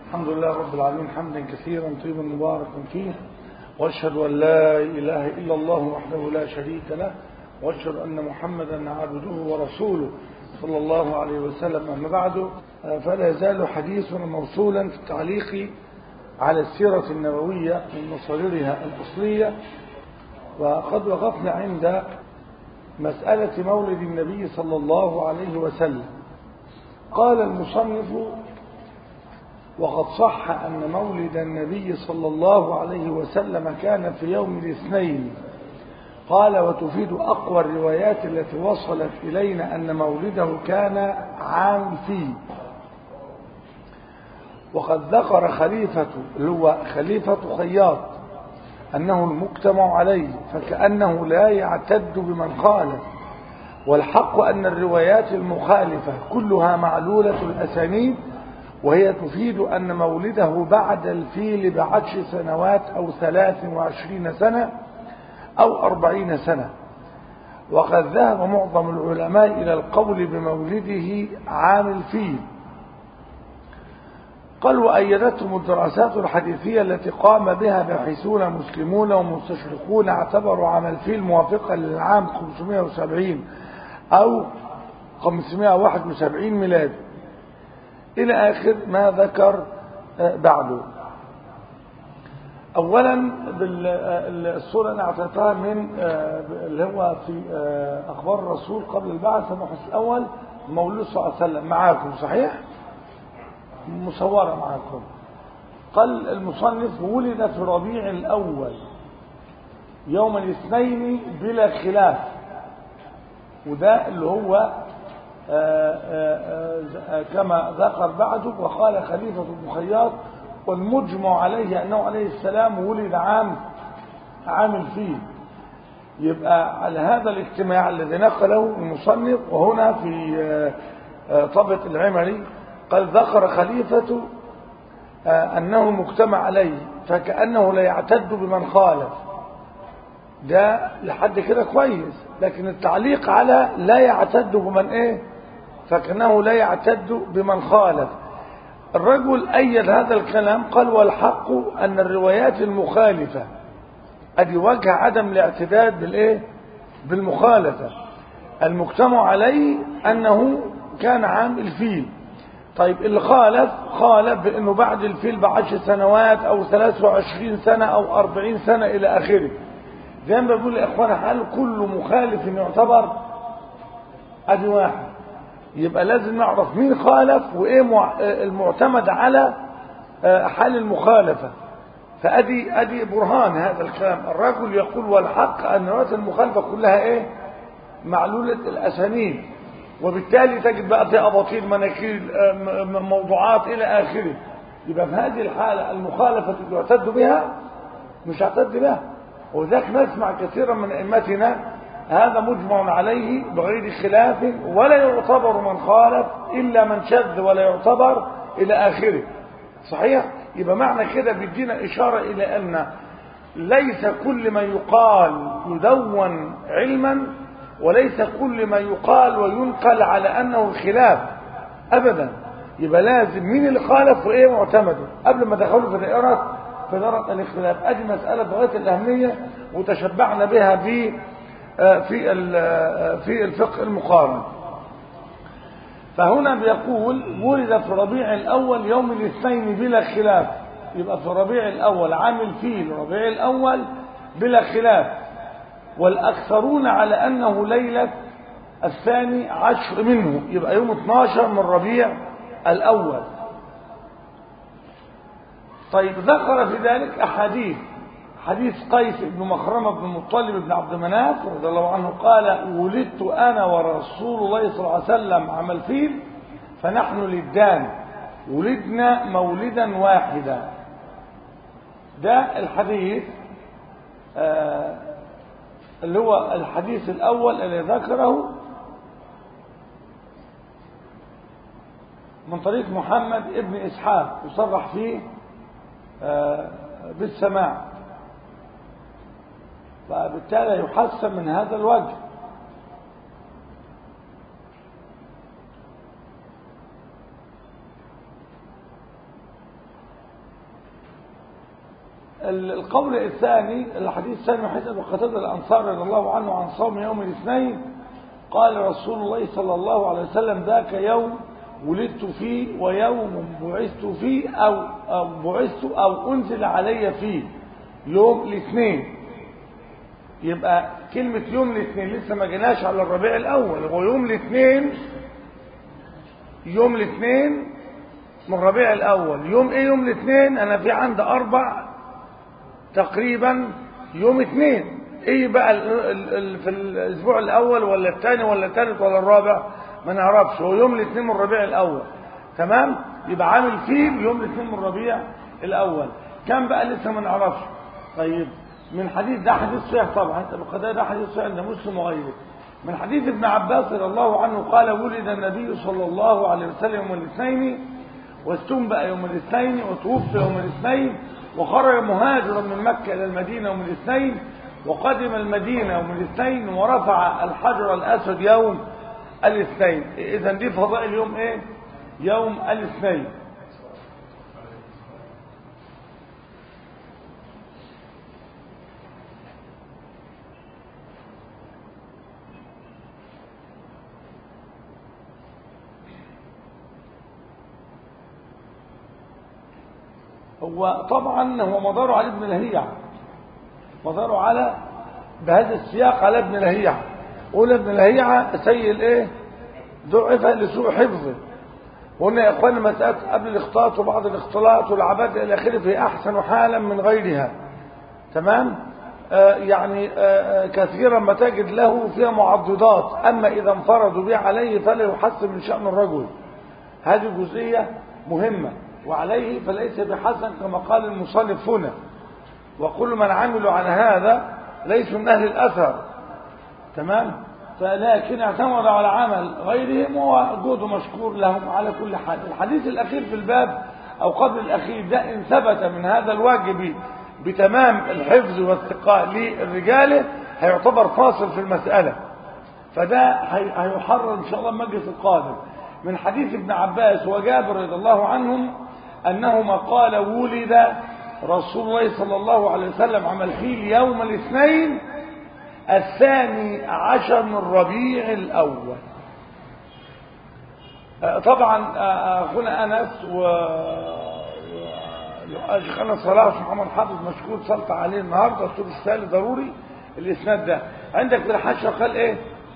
الحمد لله رب العالمين حمدا كثيرا طيبا مباركا فيه واشهد ان لا اله الا الله وحده لا شريك له واشهد ان محمدا عبده ورسوله صلى الله عليه وسلم اما بعد فلا يزال حديثنا موصولا في التعليق على السيره النبويه من مصادرها الاصليه وقد وقفنا عند مساله مولد النبي صلى الله عليه وسلم قال المصنف وقد صح أن مولد النبي صلى الله عليه وسلم كان في يوم الاثنين قال وتفيد أقوى الروايات التي وصلت إلينا أن مولده كان عام فيه وقد ذكر خليفة اللي هو خليفة خياط أنه المجتمع عليه فكأنه لا يعتد بمن خالف والحق أن الروايات المخالفة كلها معلولة الأسانيد وهي تفيد أن مولده بعد الفيل بعشر سنوات أو ثلاث وعشرين سنة أو أربعين سنة وقد ذهب معظم العلماء إلى القول بمولده عام الفيل قال وأيدتهم الدراسات الحديثية التي قام بها باحثون مسلمون ومستشرقون اعتبروا عام الفيل موافقا للعام 570 أو 571 ميلادي إلى آخر ما ذكر بعده أولا بالصورة أنا أعطيتها من اللي هو في أخبار الرسول قبل البعث المحس الأول مولود صلى الله عليه وسلم معاكم صحيح مصورة معاكم قال المصنف ولد في ربيع الأول يوم الاثنين بلا خلاف وده اللي هو آآ آآ كما ذكر بعده وقال خليفة بن خياط والمجمع عليه أنه عليه السلام ولد عام عام الفيل يبقى على هذا الاجتماع الذي نقله المصنف وهنا في طبق العمري قال ذكر خليفة أنه مجتمع عليه فكأنه لا يعتد بمن خالف ده لحد كده كويس لكن التعليق على لا يعتد بمن ايه فكأنه لا يعتد بمن خالف الرجل أيد هذا الكلام قال والحق أن الروايات المخالفة أدي وجه عدم الاعتداد بالإيه بالمخالفة المجتمع عليه أنه كان عام الفيل طيب اللي خالف خالف بأنه بعد الفيل بعشر سنوات أو 23 سنة أو 40 سنة إلى آخره زي ما بقول لإخوانا هل كل مخالف يعتبر أدي واحد يبقى لازم نعرف مين خالف وايه المعتمد على حال المخالفه فادي ادي برهان هذا الكلام الرجل يقول والحق ان روايه المخالفه كلها ايه معلوله الاسانيد وبالتالي تجد بقى في اباطيل مناكير موضوعات الى اخره يبقى في هذه الحاله المخالفه يعتد بها مش يعتد بها وذاك نسمع كثيرا من ائمتنا هذا مجمع عليه بغير خلاف ولا يعتبر من خالف إلا من شذ ولا يعتبر إلى آخره صحيح يبقى معنى كده بيدينا إشارة إلى أن ليس كل ما يقال يدون علما وليس كل ما يقال وينقل على أنه خلاف أبدا يبقى لازم مين اللي خالف وإيه معتمده قبل ما دخلوا في دائرة في دائرة الاختلاف أدي مسألة بغاية الأهمية وتشبعنا بها في في في الفقه المقارن فهنا بيقول ولد في ربيع الأول يوم الاثنين بلا خلاف يبقى في ربيع الأول عام الفيل ربيع الأول بلا خلاف والأكثرون على أنه ليلة الثاني عشر منه يبقى يوم 12 من ربيع الأول طيب ذكر في ذلك أحاديث حديث قيس بن مخرمة بن مطلب بن عبد مناف رضي الله عنه قال ولدت أنا ورسول الله صلى الله عليه وسلم عام الفيل فنحن للدان ولدنا مولدا واحدا ده الحديث آه اللي هو الحديث الأول اللي ذكره من طريق محمد ابن إسحاق يصرح فيه آه بالسماع فبالتالي يحسن من هذا الوجه القول الثاني الحديث الثاني حديث ابي قتاده الانصار رضي الله عنه عن صوم يوم الاثنين قال رسول الله صلى الله عليه وسلم ذاك يوم ولدت فيه ويوم بعثت فيه أو, أو بعثت أو أنزل علي فيه يوم الاثنين يبقى كلمة يوم الاثنين لسه ما جيناش على الربيع الأول هو يوم الاثنين يوم الاثنين من الربيع الأول يوم إيه يوم الاثنين أنا في عندي أربع تقريبا يوم اثنين إيه بقى ال ال في الأسبوع الأول ولا الثاني ولا الثالث ولا الرابع ما نعرفش هو يوم الاثنين من الربيع الاول تمام يبقى عامل فيه يوم الاثنين من الربيع الاول كم بقى لسه ما نعرفش طيب من حديث ده حديث صحيح طبعا القضاء ده حديث صحيح عند مسلم وغيره من حديث ابن عباس رضي الله عنه قال ولد النبي صلى الله عليه وسلم يوم الاثنين واستنبأ يوم الاثنين وتوفي يوم الاثنين وخرج مهاجرا من مكة إلى المدينة يوم الاثنين وقدم المدينة يوم الاثنين ورفع الحجر الأسود يوم الاثنين اذا دي فضائل يوم ايه يوم الاثنين هو طبعا هو مداره على ابن لهيع مداره على بهذا السياق على ابن لهيع قول ابن لهيعة سيء الايه ضعف لسوء حفظه وقلنا يا اخوانا مسألة قبل الاختلاط وبعد الاختلاط والعباد الى اخره في احسن حالا من غيرها تمام آه يعني آه كثيرا ما تجد له فيها معضدات اما اذا انفردوا به عليه فلا يحسن من شأن الرجل هذه جزئية مهمة وعليه فليس بحسن كما قال المصنف هنا وكل من عملوا على هذا ليسوا من اهل الاثر تمام فلكن اعتمد على عمل غيرهم وجوده مشكور لهم على كل حال الحديث الأخير في الباب أو قبل الأخير ده إن ثبت من هذا الواجب بتمام الحفظ والثقاء للرجال هيعتبر فاصل في المسألة فده هيحرر إن شاء الله المجلس القادم من حديث ابن عباس وجابر رضي الله عنهم أنهما قال ولد رسول الله صلى الله عليه وسلم عمل فيه يوم الاثنين الثاني عشر من ربيع الأول طبعا أخونا أنس و شيخنا صلاح محمد حافظ مشكور صلت عليه النهارده الصوت الثالث ضروري الاسناد ده عندك في الحاشيه قال ايه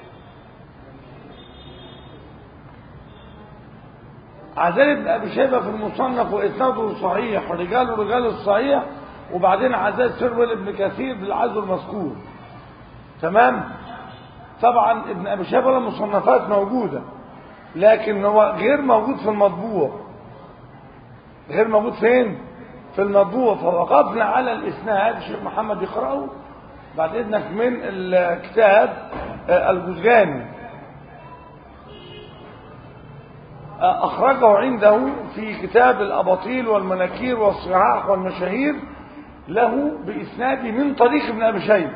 عزال بن ابي شيبه في المصنف واسناده صحيح رجاله رجال الصحيح وبعدين عزال سروال ابن كثير بالعزو المذكور تمام طبعا ابن ابي شيبه المصنفات موجوده لكن هو غير موجود في المطبوع غير موجود فين في المطبوع فوقفنا على الاسناد الشيخ محمد يقراه بعد اذنك من الكتاب الجزجاني اخرجه عنده في كتاب الاباطيل والمناكير والصحاح والمشاهير له باسناد من طريق ابن ابي شيبه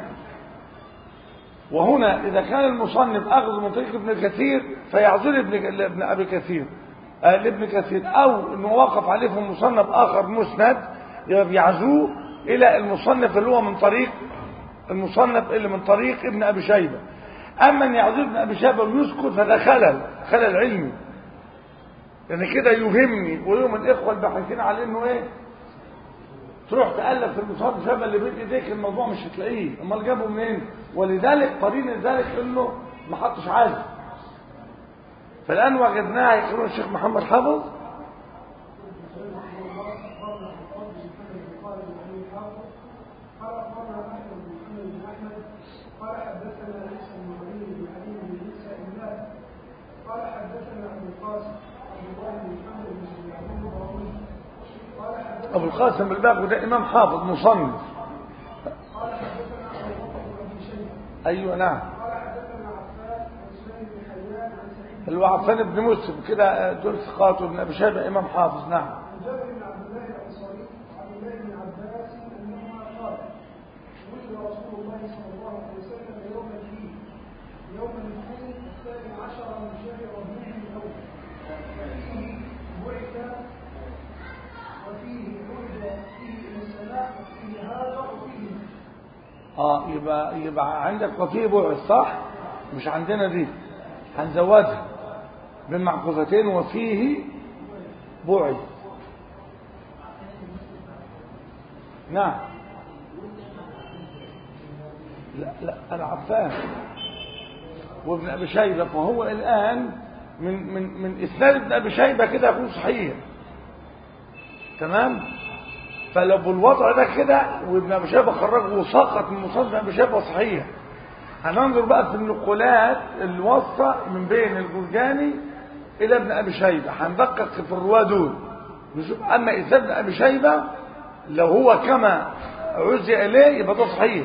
وهنا إذا كان المصنف أخذ من طريق ابن كثير فيعذر ابن, ابن أبي كثير آه لابن كثير أو أنه وقف عليه في مصنف آخر مسند يعزوه إلى المصنف اللي هو من طريق المصنف اللي من طريق ابن أبي شيبة أما أن يعذر ابن أبي شيبة ويسكت فده خلل خلل علمي لأن يعني كده يهمني ويوم الإخوة الباحثين على أنه إيه تروح تألف في المصاب شبه اللي بين ايديك الموضوع مش هتلاقيه امال جابه منين ولذلك قرين ذلك انه ما حطش عازم فالان وجدناه يقولون الشيخ محمد حافظ قال حدثنا عيسى بن علي بن علي بن عيسى الناس قال حدثنا ابو القاسم عبد الله بن محمد بن يعقوب الراوي قال حدثنا ابو القاسم الباقي ده امام حافظ مصنف قال حدثنا ابو بكر بن ابي شيبه ايوه نعم قال حدثنا عفان عن سليم بن حيان عن سعيد اللي هو عفان بن مسلم كده دول ثقات وابن ابي شيبه امام حافظ نعم عن جابر بن عبد الله الانصاري عن الله بن عباس انهما قال ولد رسول الله صلى الله عليه وسلم يوم الدين يوم الاثنين الثاني عشر من شهر ربيع الاول وفيه بعث وفيه عرض فيه الى السماء وفيه اه يبقى يبقى عندك وفيه بعد صح مش عندنا دي هنزودها بالمعكوفتين وفيه بعد نعم لا لا انا عفان وابن ابي شيبه فهو الان من من من اسناد ابن ابي شيبه كده يكون صحيح تمام فلو بالوضع ده كده وابن ابي شيبه خرجه وسقط من مصنف ابي شيبه صحيح هننظر بقى في النقولات الواسطه من بين الجرجاني الى ابن ابي شيبه هندقق في الرواه دول نشوف اما اسناد ابن ابي شيبه لو هو كما عزي اليه يبقى ده صحيح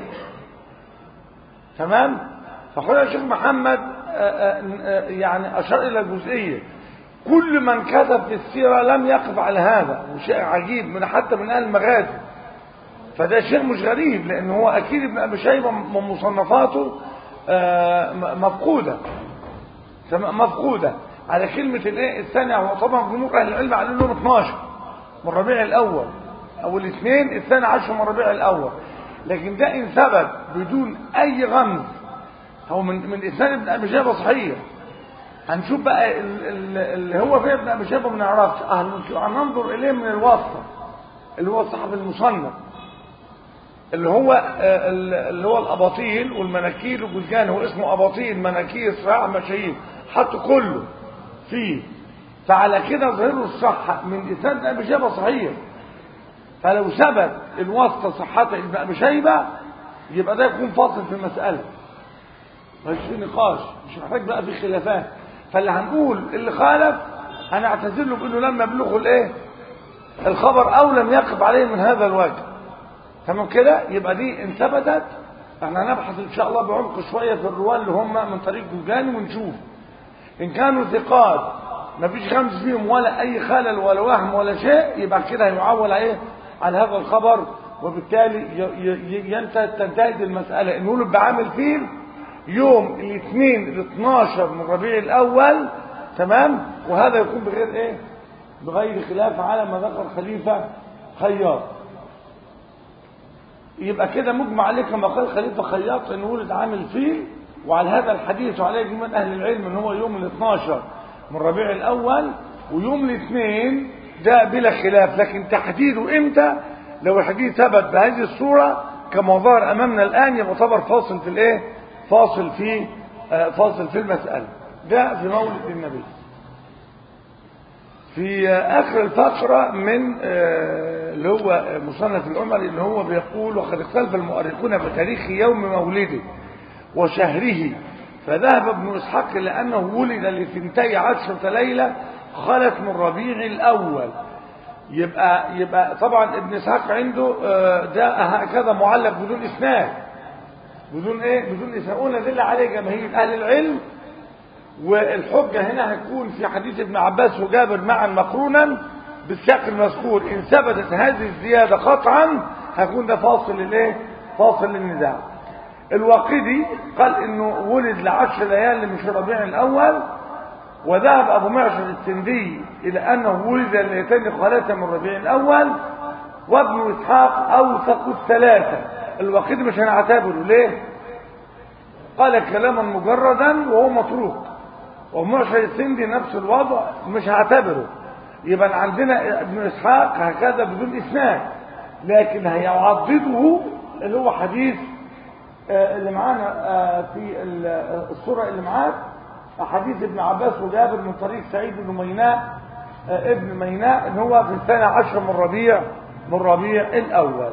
تمام فقال الشيخ محمد آآ آآ يعني اشار الى جزئيه كل من كتب في السيره لم يقف على هذا وشيء عجيب من حتى من اهل المغازي فده شيء مش غريب لان هو اكيد ابن ابي شيبه من مصنفاته مفقوده تمام مفقوده على كلمه الايه الثانيه هو طبعا جمهور اهل العلم قالوا لهم 12 من ربيع الاول او الاثنين الثاني عشر من ربيع الاول لكن ده ان ثبت بدون اي غمز هو من من اسناد ابن ابي شيبه صحيح هنشوف بقى اللي هو فيه ابن ابي شيبه ما نعرفش هننظر اليه من الواسطه اللي هو صاحب المصنف اللي هو اللي هو الاباطيل والمناكير والجلجان هو اسمه اباطيل مناكير صراع مشاهير حطوا كله فيه فعلى كده ظهر الصحه من اسناد ابي شيبه صحيح فلو ثبت الواسطه صحته ابن ابي شيبه يبقى ده يكون فاصل في المساله مش في نقاش مش محتاج بقى في خلافات فاللي هنقول اللي خالف هنعتذر له بانه لم يبلغه الايه الخبر او لم يقف عليه من هذا الوجه تمام كده يبقى دي ان ثبتت احنا هنبحث ان شاء الله بعمق شويه في الرواه اللي هم من طريق جوجاني ونشوف ان كانوا ثقات ما فيش غمز فيهم ولا اي خلل ولا وهم ولا شيء يبقى كده هيعول عليه على هذا الخبر وبالتالي ينتهي تنتهي المساله نقول بعامل فيل يوم الاثنين ال 12 من ربيع الاول تمام وهذا يكون بغير ايه بغير خلاف على ما ذكر خليفه خياط يبقى كده مجمع عليه كما قال خليفه خياط ان ولد عامل فيل وعلى هذا الحديث وعليه جميع اهل العلم ان هو يوم ال 12 من ربيع الاول ويوم الاثنين ده بلا خلاف لكن تحديده امتى لو الحديث ثبت بهذه الصوره كما ظهر امامنا الان يعتبر فاصل في الايه فاصل في فاصل في المسألة ده في مولد النبي في آخر الفقرة من اللي هو مصنف العمر اللي هو بيقول وقد اختلف المؤرخون بتاريخ يوم مولده وشهره فذهب ابن إسحاق إلى أنه ولد لثنتي عشرة ليلة خلت من ربيع الأول يبقى يبقى طبعا ابن إسحاق عنده ده هكذا معلق بدون إسناد بدون ايه بدون اسناد ندل عليه جماهير اهل العلم والحجه هنا هتكون في حديث ابن عباس وجابر معا مقرونا بالسياق المذكور ان ثبتت هذه الزياده قطعا هيكون ده فاصل الايه فاصل للنزاع الواقدي قال انه ولد لعشر ليال من ربيع الاول وذهب ابو معشر السندي الى انه ولد ليلتين خالته من ربيع الاول وابن اسحاق اوثق الثلاثه الوقيد مش هنعتبره ليه قال كلاما مجردا وهو متروك ومعشر السندي نفس الوضع مش هعتبره يبقى عندنا ابن اسحاق هكذا بدون اسناد لكن هيعضده اللي هو حديث اللي معانا في الصورة اللي معاك حديث ابن عباس وجابر من طريق سعيد بن ميناء ابن ميناء ان هو في الثاني عشر من ربيع من ربيع الاول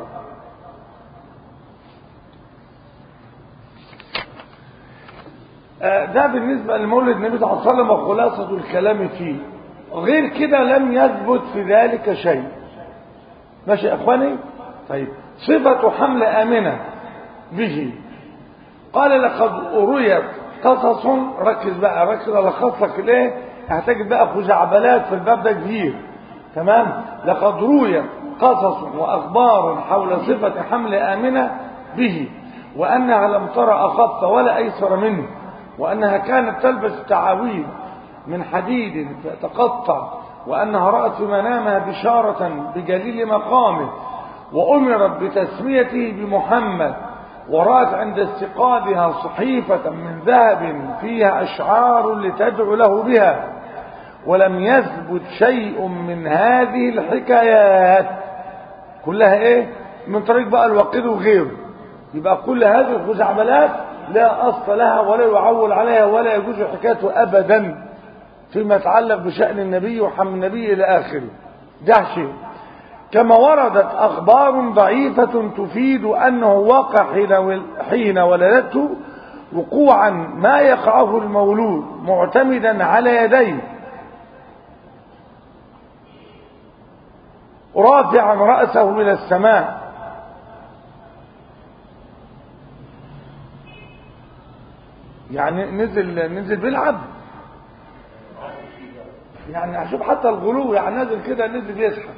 ده بالنسبة لمولد النبي صلى الله عليه وسلم وخلاصة الكلام فيه غير كده لم يثبت في ذلك شيء ماشي يا اخواني طيب صفة حمل آمنة به قال لقد أرويت قصص ركز بقى ركز ألخص لك ليه هتجد بقى خزعبلات في الباب ده كتير تمام لقد رويت قصص وأخبار حول صفة حمل آمنة به وأنها لم ترى أخف ولا أيسر منه وأنها كانت تلبس تعاويذ من حديد فتقطع وأنها رأت في منامها بشارة بجليل مقامه وأمرت بتسميته بمحمد ورأت عند استيقاظها صحيفة من ذهب فيها أشعار لتدعو له بها ولم يثبت شيء من هذه الحكايات كلها ايه من طريق بقى الوقيد وغيره يبقى كل هذه الخزعبلات لا أصل لها ولا يعول عليها ولا يجوز حكايته أبدا فيما يتعلق بشأن النبي وحمل النبي إلى آخره ده شيء كما وردت أخبار ضعيفة تفيد أنه وقع حين حين ولدته وقوعا ما يقعه المولود معتمدا على يديه رافعا رأسه إلى السماء يعني نزل نزل بيلعب يعني اشوف حتى الغلو يعني نازل كده نزل يسحب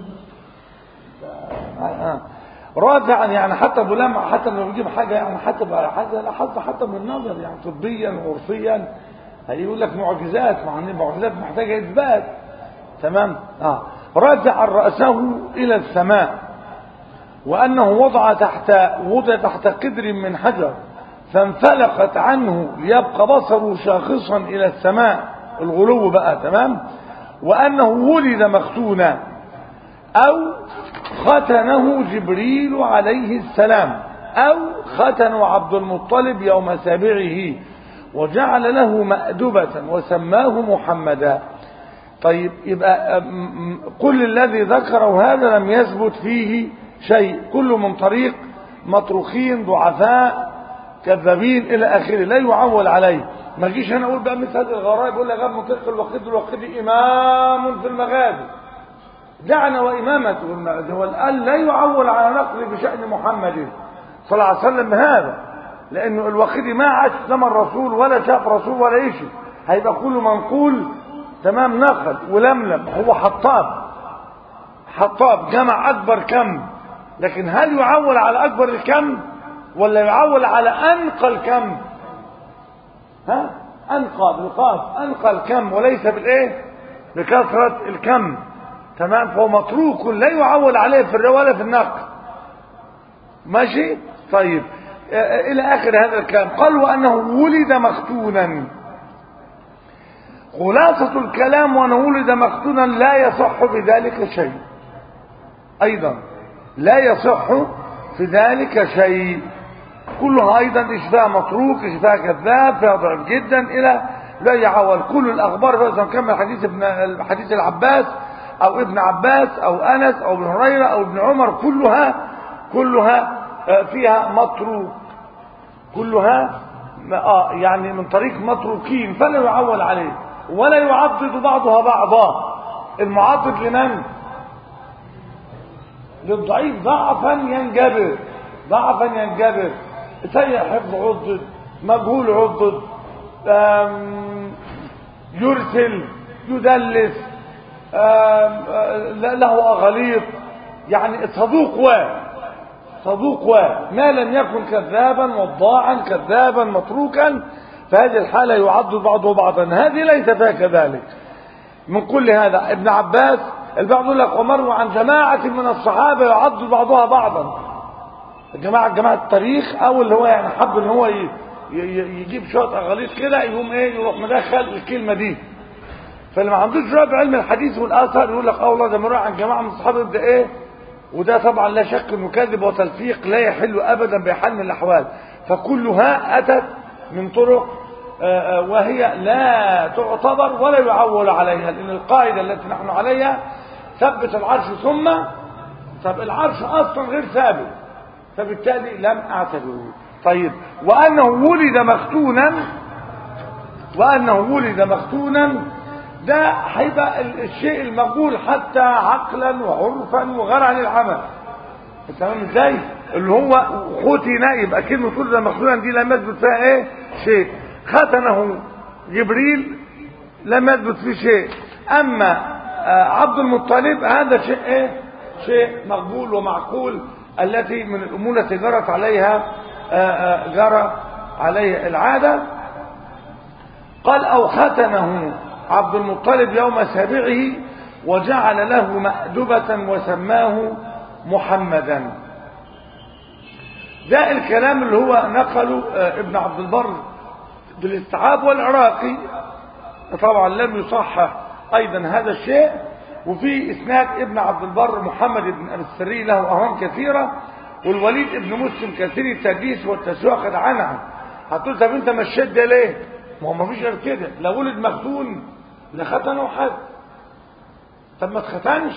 آه. رافعا يعني حتى بلمع حتى لو بيجيب حاجه يعني حتى بقى حاجه حتى حتى من النظر يعني طبيا وعرفيا هيقول لك معجزات مع ان المعجزات محتاجه اثبات تمام اه رافعا راسه الى السماء وانه وضع تحت وضع تحت قدر من حجر فانفلقت عنه ليبقى بصره شاخصا الى السماء الغلو بقى تمام وانه ولد مختونا او ختنه جبريل عليه السلام او ختنه عبد المطلب يوم سابعه وجعل له مأدبة وسماه محمدا طيب يبقى كل الذي ذكره هذا لم يثبت فيه شيء كله من طريق مطروخين ضعفاء كذابين الى اخره لا يعول عليه ما جيش انا اقول بقى مثل هذه الغرائب يقول لك غاب منطق الوقيد الوقيد امام في المغازي دعنا وامامته المغازي هو قال لا يعول على نقل بشان محمد صلى الله عليه وسلم بهذا لانه الوقيد ما عاش زمن رسول ولا شاف رسول ولا شيء هيبقى كله منقول تمام نقل ولملم هو حطاب حطاب جمع اكبر كم لكن هل يعول على اكبر الكم ولا يعول على انقى الكم ها انقى بالقاف انقى الكم وليس بالايه بكثره الكم تمام فهو متروك لا يعول عليه في الروايه في النقل ماشي طيب الى اخر هذا الكلام قال وانه ولد مختونا خلاصة الكلام وانه ولد مختونا لا يصح بذلك شيء ايضا لا يصح في ذلك شيء كلها ايضا اشباه متروك اشباه كذاب فيها ضعف جدا الى لا يعول كل الاخبار فاذا كان حديث ابن حديث العباس او ابن عباس او انس او ابن هريره او ابن عمر كلها كلها فيها متروك كلها اه يعني من طريق متروكين فلا يعول عليه ولا يعضد بعضها بعضا المعضد لمن للضعيف ضعفا ينجبر ضعفا ينجبر سيء حفظ عضد مجهول عضد يرسل يدلس له أغليط يعني صدوق و صدوق و ما لم يكن كذابا وضاعا كذابا متروكا فهذه الحالة يعض بعضه بعضا هذه ليس فيها كذلك من كل هذا ابن عباس البعض يقول لك ومروا عن جماعة من الصحابة يعض بعضها بعضا جماعة جماعة التاريخ او اللي هو يعني حب ان هو يجيب شوية اغاليط كده يقوم ايه يروح مدخل الكلمة دي فاللي ما عندوش رأي بعلم الحديث والاثر يقول لك اه والله ده مروي عن جماعة من الصحابة يبدا ايه وده طبعا لا شك انه كذب وتلفيق لا يحل ابدا بحال من الاحوال فكلها اتت من طرق وهي لا تعتبر ولا يعول عليها لان القاعدة التي نحن عليها ثبت العرش ثم طب العرش اصلا غير ثابت فبالتالي لم اعتبره طيب وانه ولد مختونا وانه ولد مختونا ده هيبقى الشيء المقبول حتى عقلا وعرفا وغير عن العمل تمام ازاي اللي هو ختن يبقى كلمه ولد مختونا دي لم يثبت فيها ايه شيء ختنه جبريل لم يثبت فيه شيء اما عبد المطلب هذا شيء ايه شيء مقبول ومعقول التي من الامور التي جرت عليها جرى عليها العاده قال او ختنه عبد المطلب يوم سابعه وجعل له مأدبة وسماه محمدا ده الكلام اللي هو نقله آه، ابن عبد البر بالاستيعاب والعراقي طبعا لم يصحح ايضا هذا الشيء وفي اسناد ابن عبد البر محمد بن ابي السري له اهرام كثيره والوليد ابن مسلم كثير التدليس والتسويق قد عنها هتقول طب انت مشيت ده ليه؟ ما هو مفيش غير كده لا ولد مختون لا ختنه حد طب ما اتختنش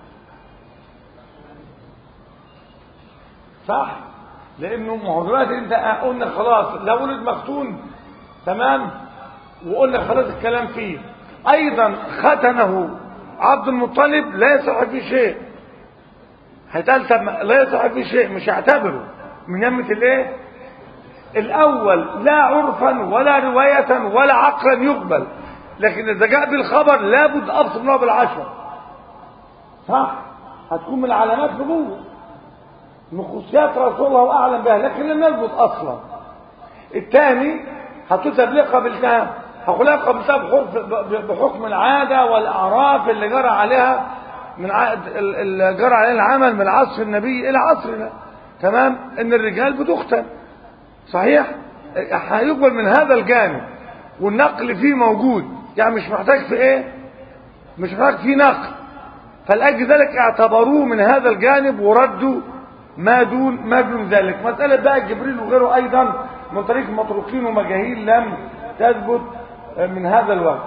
صح لانه ما هو دلوقتي انت قلنا خلاص لا ولد مختون تمام وقلنا خلاص الكلام فيه ايضا ختنه عبد المطلب لا يصح فيه شيء هيتقال طب لا يصح فيه شيء مش هعتبره من يمة الايه الاول لا عرفا ولا رواية ولا عقلا يقبل لكن اذا جاء بالخبر لابد ابصر منه بالعشر صح هتكون من علامات نبوه من خصوصيات رسول الله اعلم بها لكن لم يثبت اصلا الثاني هتكتب ليه قبلتها هقولها قبلتها بحكم بحكم العاده والاعراف اللي جرى عليها من عقد اللي جرى عليها العمل من عصر النبي الى عصرنا تمام ان الرجال بتختن صحيح هيقبل من هذا الجانب والنقل فيه موجود يعني مش محتاج في ايه مش محتاج فيه نقل فلاجل ذلك اعتبروه من هذا الجانب وردوا ما دون ما دون ذلك مسألة بقى جبريل وغيره أيضا من طريق متروكين ومجاهيل لم تثبت من هذا الوقت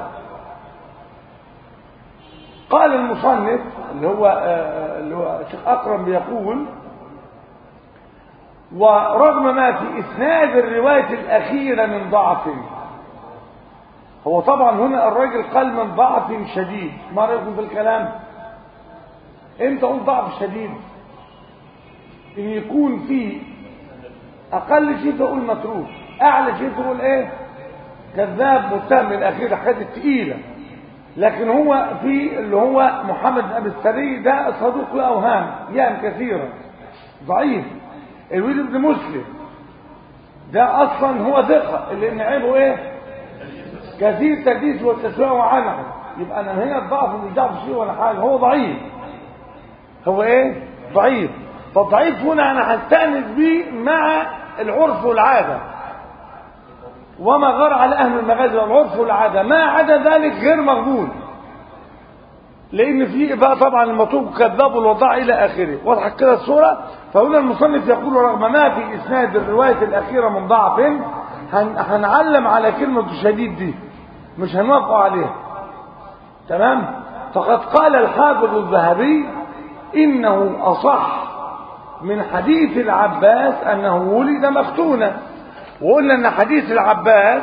قال المصنف اللي هو اللي هو الشيخ أكرم بيقول ورغم ما في إسناد الرواية الأخيرة من ضعف هو طبعا هنا الراجل قال من ضعف شديد ما رأيكم في الكلام امتى قلت ضعف شديد ان يكون في اقل شيء تقول متروك اعلى شيء تقول ايه كذاب متهم الاخير الحاجات الثقيله لكن هو في اللي هو محمد بن ابي السري ده صدوق له اوهام يام كثيرا ضعيف الوليد بن مسلم ده اصلا هو ثقه اللي ان عيبه ايه كثير تدليس والتسويه وعنه يبقى انا هنا الضعف مش ضعف شيء ولا حاجه هو ضعيف هو ايه ضعيف فالضعيف هنا انا هستانس به مع العرف والعاده وما غار على اهل المغازي والعرف والعاده ما عدا ذلك غير مقبول لان في بقى طبعا المطلوب كذاب والوضاع الى اخره وضحت كده الصوره فهنا المصنف يقول رغم ما في اسناد الروايه الاخيره من ضعف هن هنعلم على كلمه شديد دي مش هنوافق عليها تمام فقد قال الحافظ الذهبي انه اصح من حديث العباس انه ولد مختونا وقلنا ان حديث العباس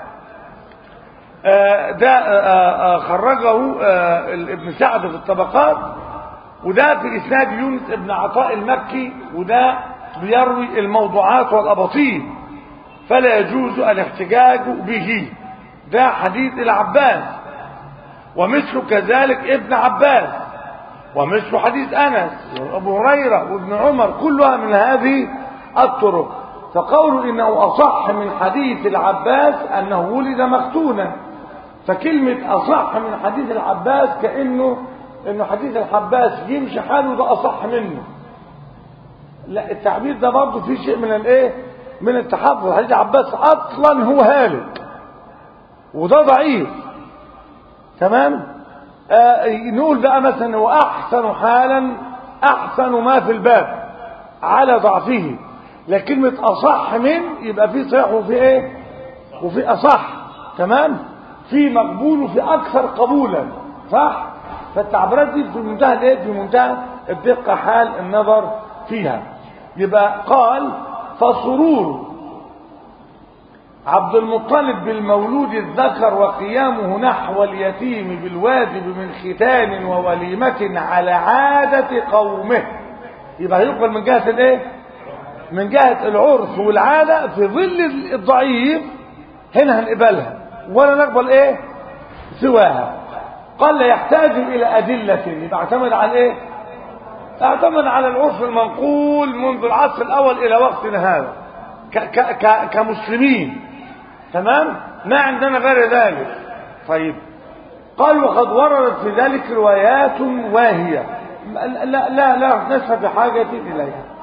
ده خرجه ابن سعد في الطبقات وده في اسناد يونس ابن عطاء المكي وده بيروي الموضوعات والاباطيل فلا يجوز الاحتجاج به ده حديث العباس ومثل كذلك ابن عباس ومثل حديث انس وابو هريره وابن عمر كلها من هذه الطرق فقول انه اصح من حديث العباس انه ولد مختونا فكلمة اصح من حديث العباس كانه انه حديث العباس يمشي حاله ده اصح منه لا التعبير ده برضه فيه شيء من الايه من التحفظ حديث العباس اصلا هو هالك وده ضعيف تمام آه نقول بقى مثلا واحسن حالا احسن ما في الباب على ضعفه لكن كلمة أصح من يبقى في صحيح وفي إيه وفي أصح تمام في مقبول وفي أكثر قبولا صح فالتعبيرات دي في منتهى الإيه في منتهى الدقة حال النظر فيها يبقى قال فسرور عبد المطلب بالمولود الذكر وقيامه نحو اليتيم بالواجب من ختان ووليمة على عادة قومه يبقى هيقبل من جهة الايه من جهة العرف والعادة في ظل الضعيف هنا هنقبلها ولا نقبل ايه سواها قال لا يحتاج الى ادلة يبقى اعتمد على ايه اعتمد على العرف المنقول منذ العصر الاول الى وقتنا هذا ك ك ك كمسلمين تمام ما عندنا غير ذلك طيب قال وقد وردت في ذلك روايات واهية لا لا لا نشهد بحاجة إليها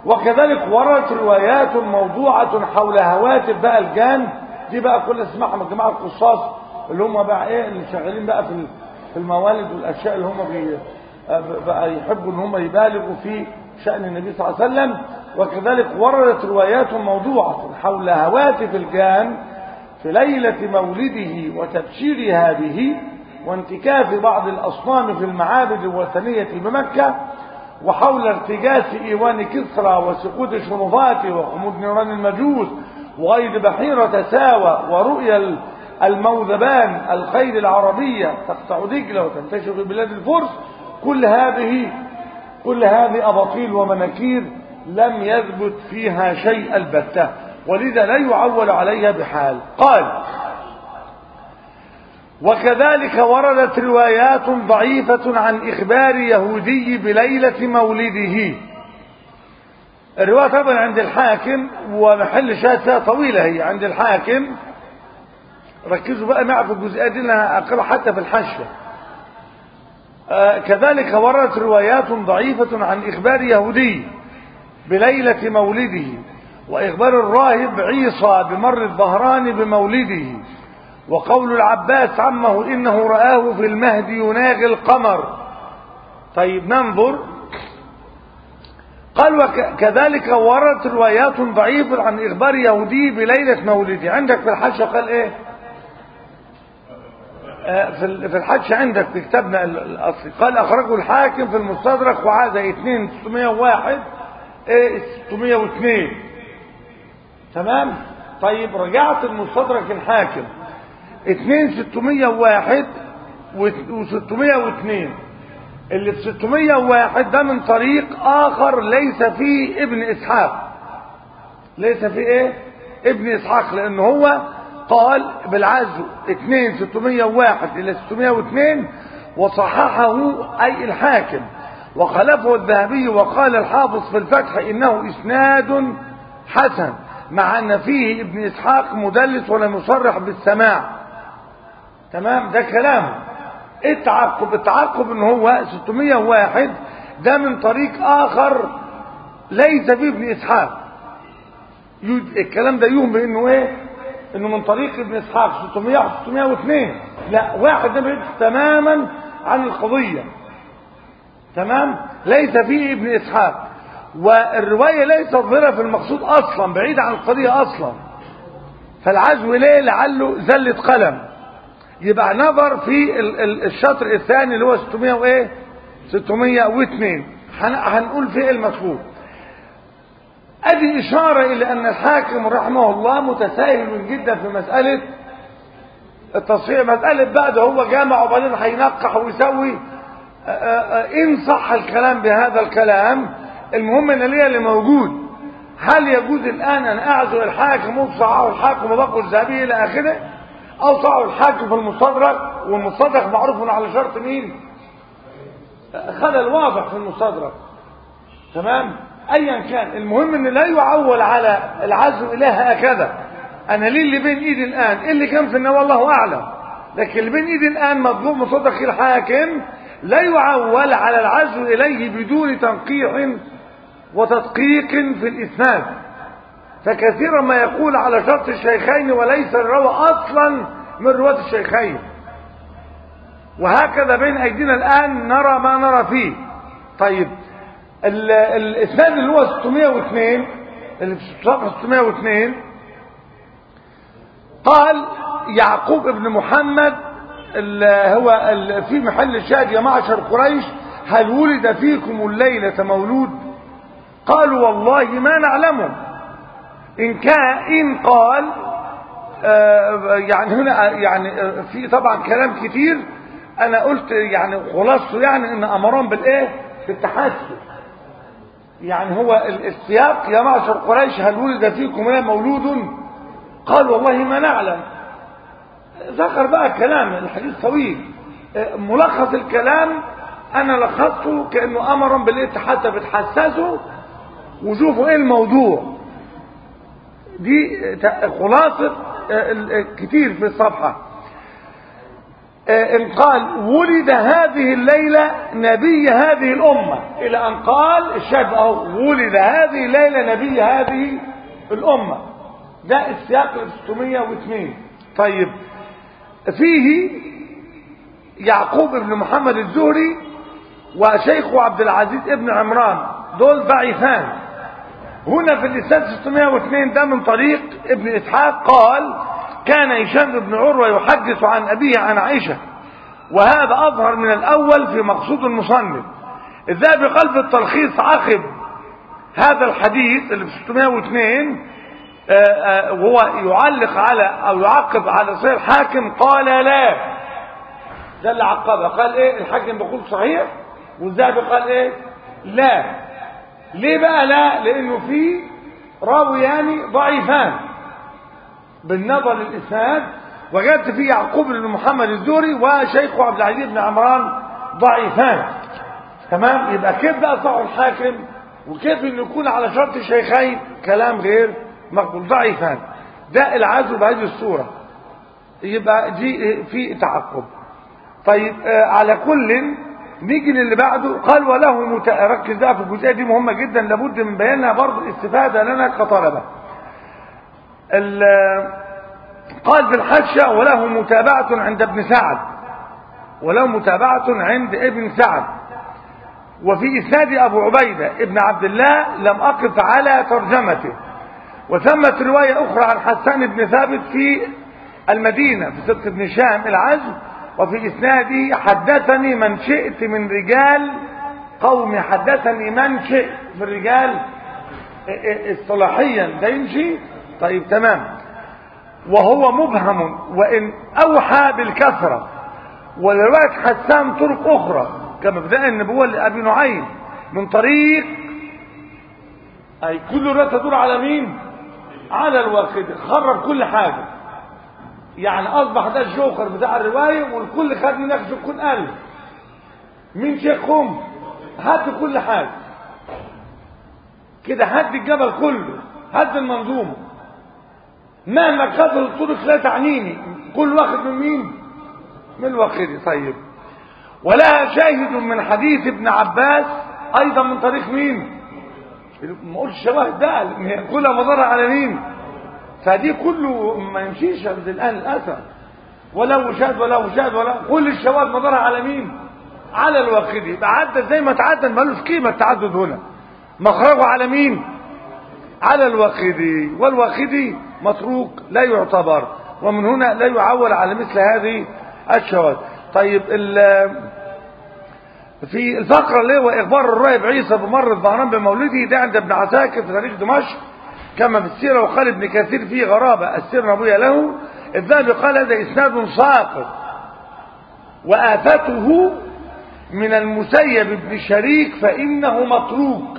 وكذلك وردت روايات موضوعة حول هواتف بقى الجان دي بقى كل اسمعها من جماعة القصاص اللي هم بقى ايه اللي شغالين بقى في في الموالد والاشياء اللي هم بي بقى يحبوا ان هم يبالغوا في شأن النبي صلى الله عليه وسلم وكذلك وردت روايات موضوعة حول هواتف الجان في ليلة مولده وتبشيرها به وانتكاف بعض الأصنام في المعابد الوثنية بمكة وحول ارتجاس إيوان كسرى وسقوط شرفاته وخمود نيران المجوس وغير بحيرة ساوى ورؤيا الموذبان الخيل العربية تقطع دجلة وتنتشر في بلاد الفرس كل هذه كل هذه أباطيل ومناكير لم يثبت فيها شيء البتة ولذا لا يعول عليها بحال قال وكذلك وردت روايات ضعيفة عن إخبار يهودي بليلة مولده الرواية طبعا عند الحاكم ومحل شاهد فيها طويلة هي عند الحاكم ركزوا بقى معي في الجزئية دي لأنها أقرأ حتى في الحشة آه كذلك وردت روايات ضعيفة عن إخبار يهودي بليلة مولده وإخبار الراهب عيسى بمر الظهران بمولده وقول العباس عمه إنه رآه في المهد يناغي القمر طيب ننظر قال وكذلك وردت روايات ضعيفة عن إخبار يهودي بليلة مولده عندك في الحاشة قال إيه في الحج عندك في كتابنا الأصلي قال أخرجه الحاكم في المستدرك وعاد 2 601 إيه 602 تمام طيب رجعت المستدرك الحاكم 2 601 و 602 اللي في 601 ده من طريق آخر ليس فيه ابن إسحاق ليس فيه إيه ابن إسحاق لأن هو قال بالعزو 2 601 إلى 602 وصححه أي الحاكم وخلفه الذهبي وقال الحافظ في الفتح إنه إسناد حسن مع أن فيه ابن إسحاق مدلس ولم يصرح بالسماع تمام ده كلامه التعقب التعقب ان هو 601 ده من طريق اخر ليس فيه ابن اسحاق الكلام ده يوهم بانه ايه انه من طريق ابن اسحاق 600 602 لا واحد ده بعيد تماما عن القضيه تمام ليس فيه ابن اسحاق والروايه ليست ظاهره في المقصود اصلا بعيد عن القضيه اصلا فالعزو ليه لعله زله قلم يبقى نظر في الشطر الثاني اللي هو 600 وايه 602 هنقول فيه المطلوب ادي اشاره الى ان الحاكم رحمه الله متساهل جدا في مساله التصحيح مساله بقى ده هو جامع وبعدين هينقح ويسوي ان صح الكلام بهذا الكلام المهم ان ليا اللي موجود هل يجوز الان ان اعزو الحاكم وصعه الحاكم وبقوا الذهبي الى اخره او صعه الحاكم في المستدرك والمستدرك معروف على شرط مين خلل واضح في المستدرك تمام ايا كان المهم ان لا يعول على العزو اله هكذا انا ليه اللي بين ايدي الان إيه اللي كان في النوى الله اعلم لكن اللي بين ايدي الان مطلوب مصدق الحاكم لا يعول على العزو اليه بدون تنقيح وتدقيق في الاسناد فكثيرا ما يقول على شرط الشيخين وليس الروى اصلا من رواة الشيخين وهكذا بين ايدينا الان نرى ما نرى فيه طيب الاسناد اللي هو 602 اللي في صفحه 602 قال يعقوب ابن محمد اللي هو في محل الشاهد يا معشر قريش هل ولد فيكم الليلة مولود قالوا والله ما نعلمه إن كان إن قال آه يعني هنا يعني آه في طبعا كلام كتير أنا قلت يعني خلاصته يعني إن أمرهم بالإيه بالتحسن يعني هو السياق يا معشر قريش هل ولد فيكم هنا مولود قال والله ما نعلم ذكر بقى كلام الحديث طويل ملخص الكلام انا لخصته كانه امرا بالإيه حتى بتحسسوا وشوفوا ايه الموضوع دي خلاصة كتير في الصفحة آه، إن قال ولد هذه الليلة نبي هذه الأمة إلى أن قال الشاهد أهو ولد هذه الليلة نبي هذه الأمة ده السياق ال 602 طيب فيه يعقوب بن محمد الزهري وشيخه عبد العزيز ابن عمران دول ضعيفان هنا في الإسناد 602 ده من طريق ابن إسحاق قال كان هشام بن عروة يحدث عن أبيه عن عائشة وهذا أظهر من الأول في مقصود المصنف الذهبي قال في التلخيص عقب هذا الحديث اللي في 602 آه، آه، وهو يعلق على أو يعقب على صحيح الحاكم قال لا ده اللي عقبها قال ايه الحاكم بيقول صحيح والذهبي قال ايه لا ليه بقى لا لانه في راويان ضعيفان بالنظر للاسناد وجدت فيه يعقوب بن محمد الزهري وشيخه عبد العزيز بن عمران ضعيفان تمام يبقى كيف بقى صح الحاكم وكيف انه يكون على شرط الشيخين كلام غير مقبول ضعيفان ده العزو بهذه الصوره يبقى دي في تعقب طيب آه على كل نيجي للي بعده قال وله مت... ركز بقى في الجزئيه دي مهمه جدا لابد من بيانها برضه استفاده لنا كطلبه قال في الحاشيه وله متابعه عند ابن سعد وله متابعه عند ابن سعد وفي اسناد ابو عبيده ابن عبد الله لم اقف على ترجمته وثمت روايه اخرى عن حسان بن ثابت في المدينه في سبط بن شام العزم وفي إسناده حدثني من شئت من رجال قومي حدثني من شئت من رجال اصطلاحيا ده يمشي طيب تمام وهو مبهم وإن أوحى بالكثرة ولرواية حسان طرق أخرى كمبدأ النبوة لأبي نعيم من طريق أي كل رواية تدور على مين؟ على الواقد خرب كل حاجة يعني اصبح ده الجوكر بتاع الروايه والكل خد من نفسه كل ألف مين شيخهم هات كل حاجه كده هد الجبل كله هد المنظومه مهما كثر الطرق لا تعنيني كل واخد من مين من الواخدي طيب ولها شاهد من حديث ابن عباس ايضا من طريق مين ما قلتش شواهد ده كلها مضره على مين فدي كله ما يمشيش عند الآن الأثر ولا وشاد ولا وشاد ولا كل الشواذ مدارها على مين على الواقدي يبقى عدى زي ما تعدى ملوش قيمة التعدد هنا مخرجه على مين على الواقدي والواقدي متروك لا يعتبر ومن هنا لا يعول على مثل هذه الشواذ طيب في الفقرة اللي هو إخبار الراهب عيسى بمر الظهران بمولده ده عند ابن عساكر في تاريخ دمشق كما في السيرة وقال ابن كثير فيه غرابة السر نبوية له الذهبي قال هذا إسناد ساقط وآفته من المسيب بن شريك فإنه متروك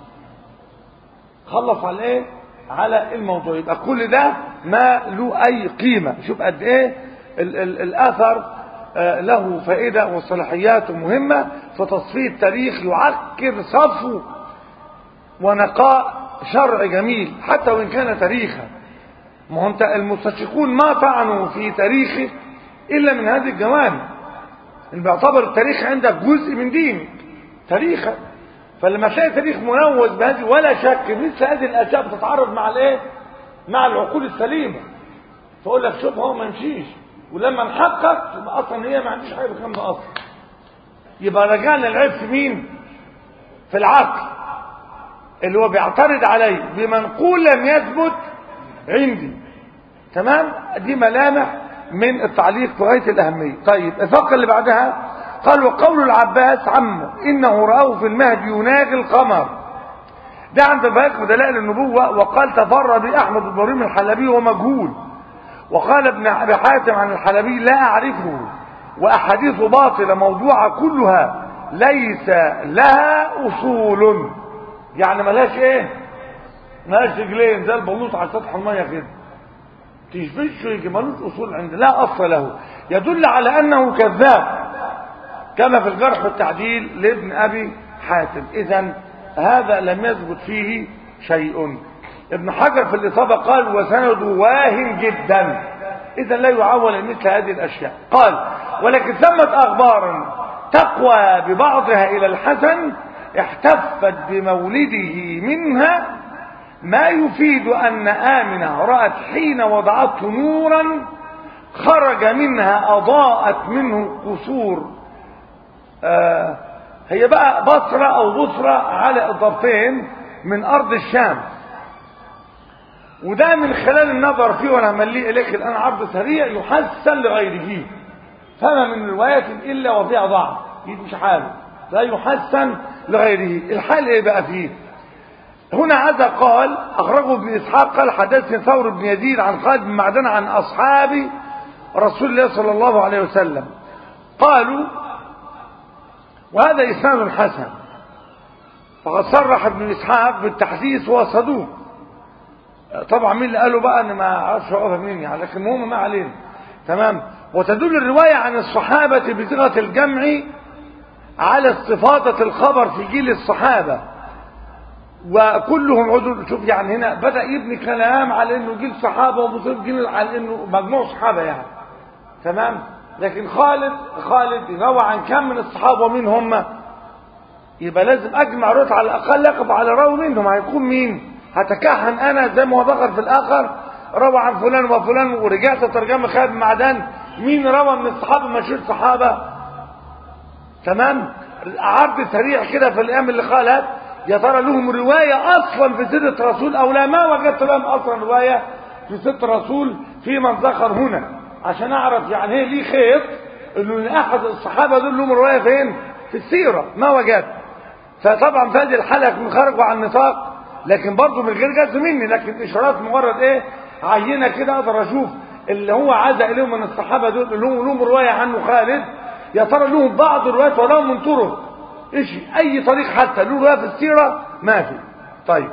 خلص على ايه على الموضوع يبقى كل ده ما له أي قيمة شوف قد ايه ال ال الأثر آه له فائدة وصلاحيات مهمة في تصفية التاريخ يعكر صفو ونقاء شرع جميل حتى وإن كان تاريخا ما هو انت المستشرقون ما طعنوا في تاريخه إلا من هذه الجوانب اللي بيعتبر التاريخ عندك جزء من دينك تاريخا فلما تلاقي تاريخ منوز بهذه ولا شك مثل هذه الاشياء بتتعارض مع الايه مع العقول السليمه تقول لك شوف هو ما يمشيش ولما نحقق يبقى اصلا هي ما عنديش حاجه بالكلام ده اصلا يبقى رجعنا العيب في مين في العقل اللي هو بيعترض عليه بمنقول لم يثبت عندي تمام دي ملامح من التعليق في غايه الاهميه طيب الفقره اللي بعدها قال وقول العباس عمه انه راه في المهد يناغي القمر ده عند البيهقي دلائل النبوه وقال تفرى باحمد بن ابراهيم الحلبي ومجهول وقال ابن ابي حاتم عن الحلبي لا اعرفه واحاديث باطله موضوعه كلها ليس لها اصول يعني ملهاش ايه ملهاش رجلين زي البلوط على سطح الميه كده تشبشه يجي ملوش اصول عند لا اصل له يدل على انه كذاب كما في الجرح والتعديل لابن ابي حاتم اذا هذا لم يثبت فيه شيء ابن حجر في الاصابه قال وسنده واهن جدا اذا لا يعول مثل هذه الاشياء قال ولكن ثمت أخبار تقوى ببعضها إلى الحسن احتفت بمولده منها ما يفيد أن آمنة رأت حين وضعته نورا خرج منها أضاءت منه قصور آه هي بقى بصرة أو بصرة على الضبطين من أرض الشام وده من خلال النظر فيه وانا ملي اليك الان عرض سريع يحسن لغيره فما من رواية الا وفيها ضعف دي مش حاله لا يحسن لغيره الحال ايه بقى فيه هنا عزا قال اخرجه ابن اسحاق قال حدثني ثور بن يزيد عن خالد بن معدان عن اصحاب رسول الله صلى الله عليه وسلم قالوا وهذا اسناد حسن فقد صرح ابن اسحاق بالتحديث وصدوق طبعا مين اللي قالوا بقى ان ما اعرفش اقف مين يعني لكن المهم ما علينا تمام وتدل الروايه عن الصحابه بصيغه الجمع على استفاضه الخبر في جيل الصحابه وكلهم عدول شوف يعني هنا بدا يبني كلام على انه جيل صحابه ومصيب جيل على انه مجموع صحابه يعني تمام لكن خالد خالد يروى عن كم من الصحابه ومين هم يبقى لازم اجمع رتب على الاقل يقف على راوي منهم هيكون مين هتكهن انا زي ما هو ذكر في الاخر روى عن فلان وفلان ورجعت ترجمه خالد معدان مين روى من الصحابه مشهور صحابه تمام عرض سريع كده في الايام اللي قالت يا ترى لهم روايه اصلا في سيره رسول او لا ما وجدت لهم اصلا روايه في سيره رسول في من ذكر هنا عشان اعرف يعني ايه ليه خيط انه احد الصحابه دول لهم روايه فين في السيره ما وجدت فطبعا في هذه الحلقه خرجوا عن النطاق لكن برضه من غير جزم مني لكن اشارات مجرد ايه عينه كده اقدر اشوف اللي هو عزا اليهم من الصحابه دول اللي هم لهم روايه عنه خالد يا ترى لهم بعض الروايات ولو من طرق ايش اي طريق حتى له روايه في السيره ما في طيب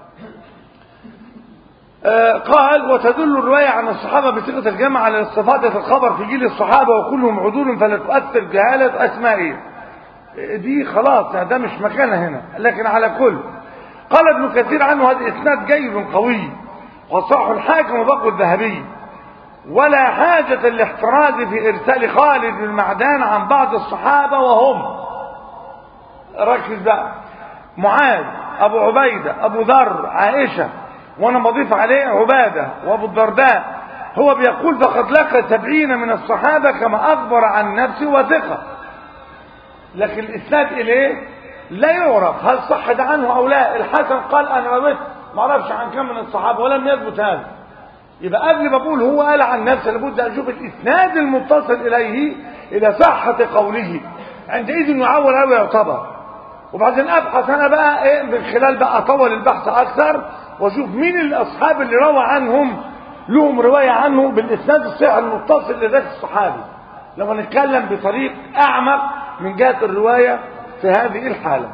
آه قال وتدل الرواية عن الصحابة بصيغة الجمع على استفادة الخبر في جيل الصحابة وكلهم عدول فلا تؤثر جهالة أسمائهم دي خلاص ده مش مكانها هنا لكن على كل قال ابن كثير عنه هذا اسناد جيد قوي وصح الحاكم وبقوا الذهبي ولا حاجة للاحتراز في إرسال خالد بن معدان عن بعض الصحابة وهم ركز بقى معاذ أبو عبيدة أبو ذر عائشة وأنا بضيف عليه عبادة وأبو الدرداء هو بيقول فقد لقى سبعين من الصحابة كما أخبر عن نفسه وثقة لكن الإسناد إليه لا يعرف هل صح ده عنه او لا الحسن قال انا رويت ما اعرفش عن كم من الصحابه ولم يثبت هذا يبقى قبل ما اقول هو قال عن نفسه لابد ان اشوف الاسناد المتصل اليه الى صحه قوله عندئذ يعول او يعتبر وبعدين ابحث انا بقى ايه من خلال بقى اطول البحث اكثر واشوف مين الاصحاب اللي روى عنهم لهم روايه عنه بالاسناد الصحيح المتصل لذات الصحابي لما نتكلم بطريق اعمق من جهه الروايه في هذه الحالة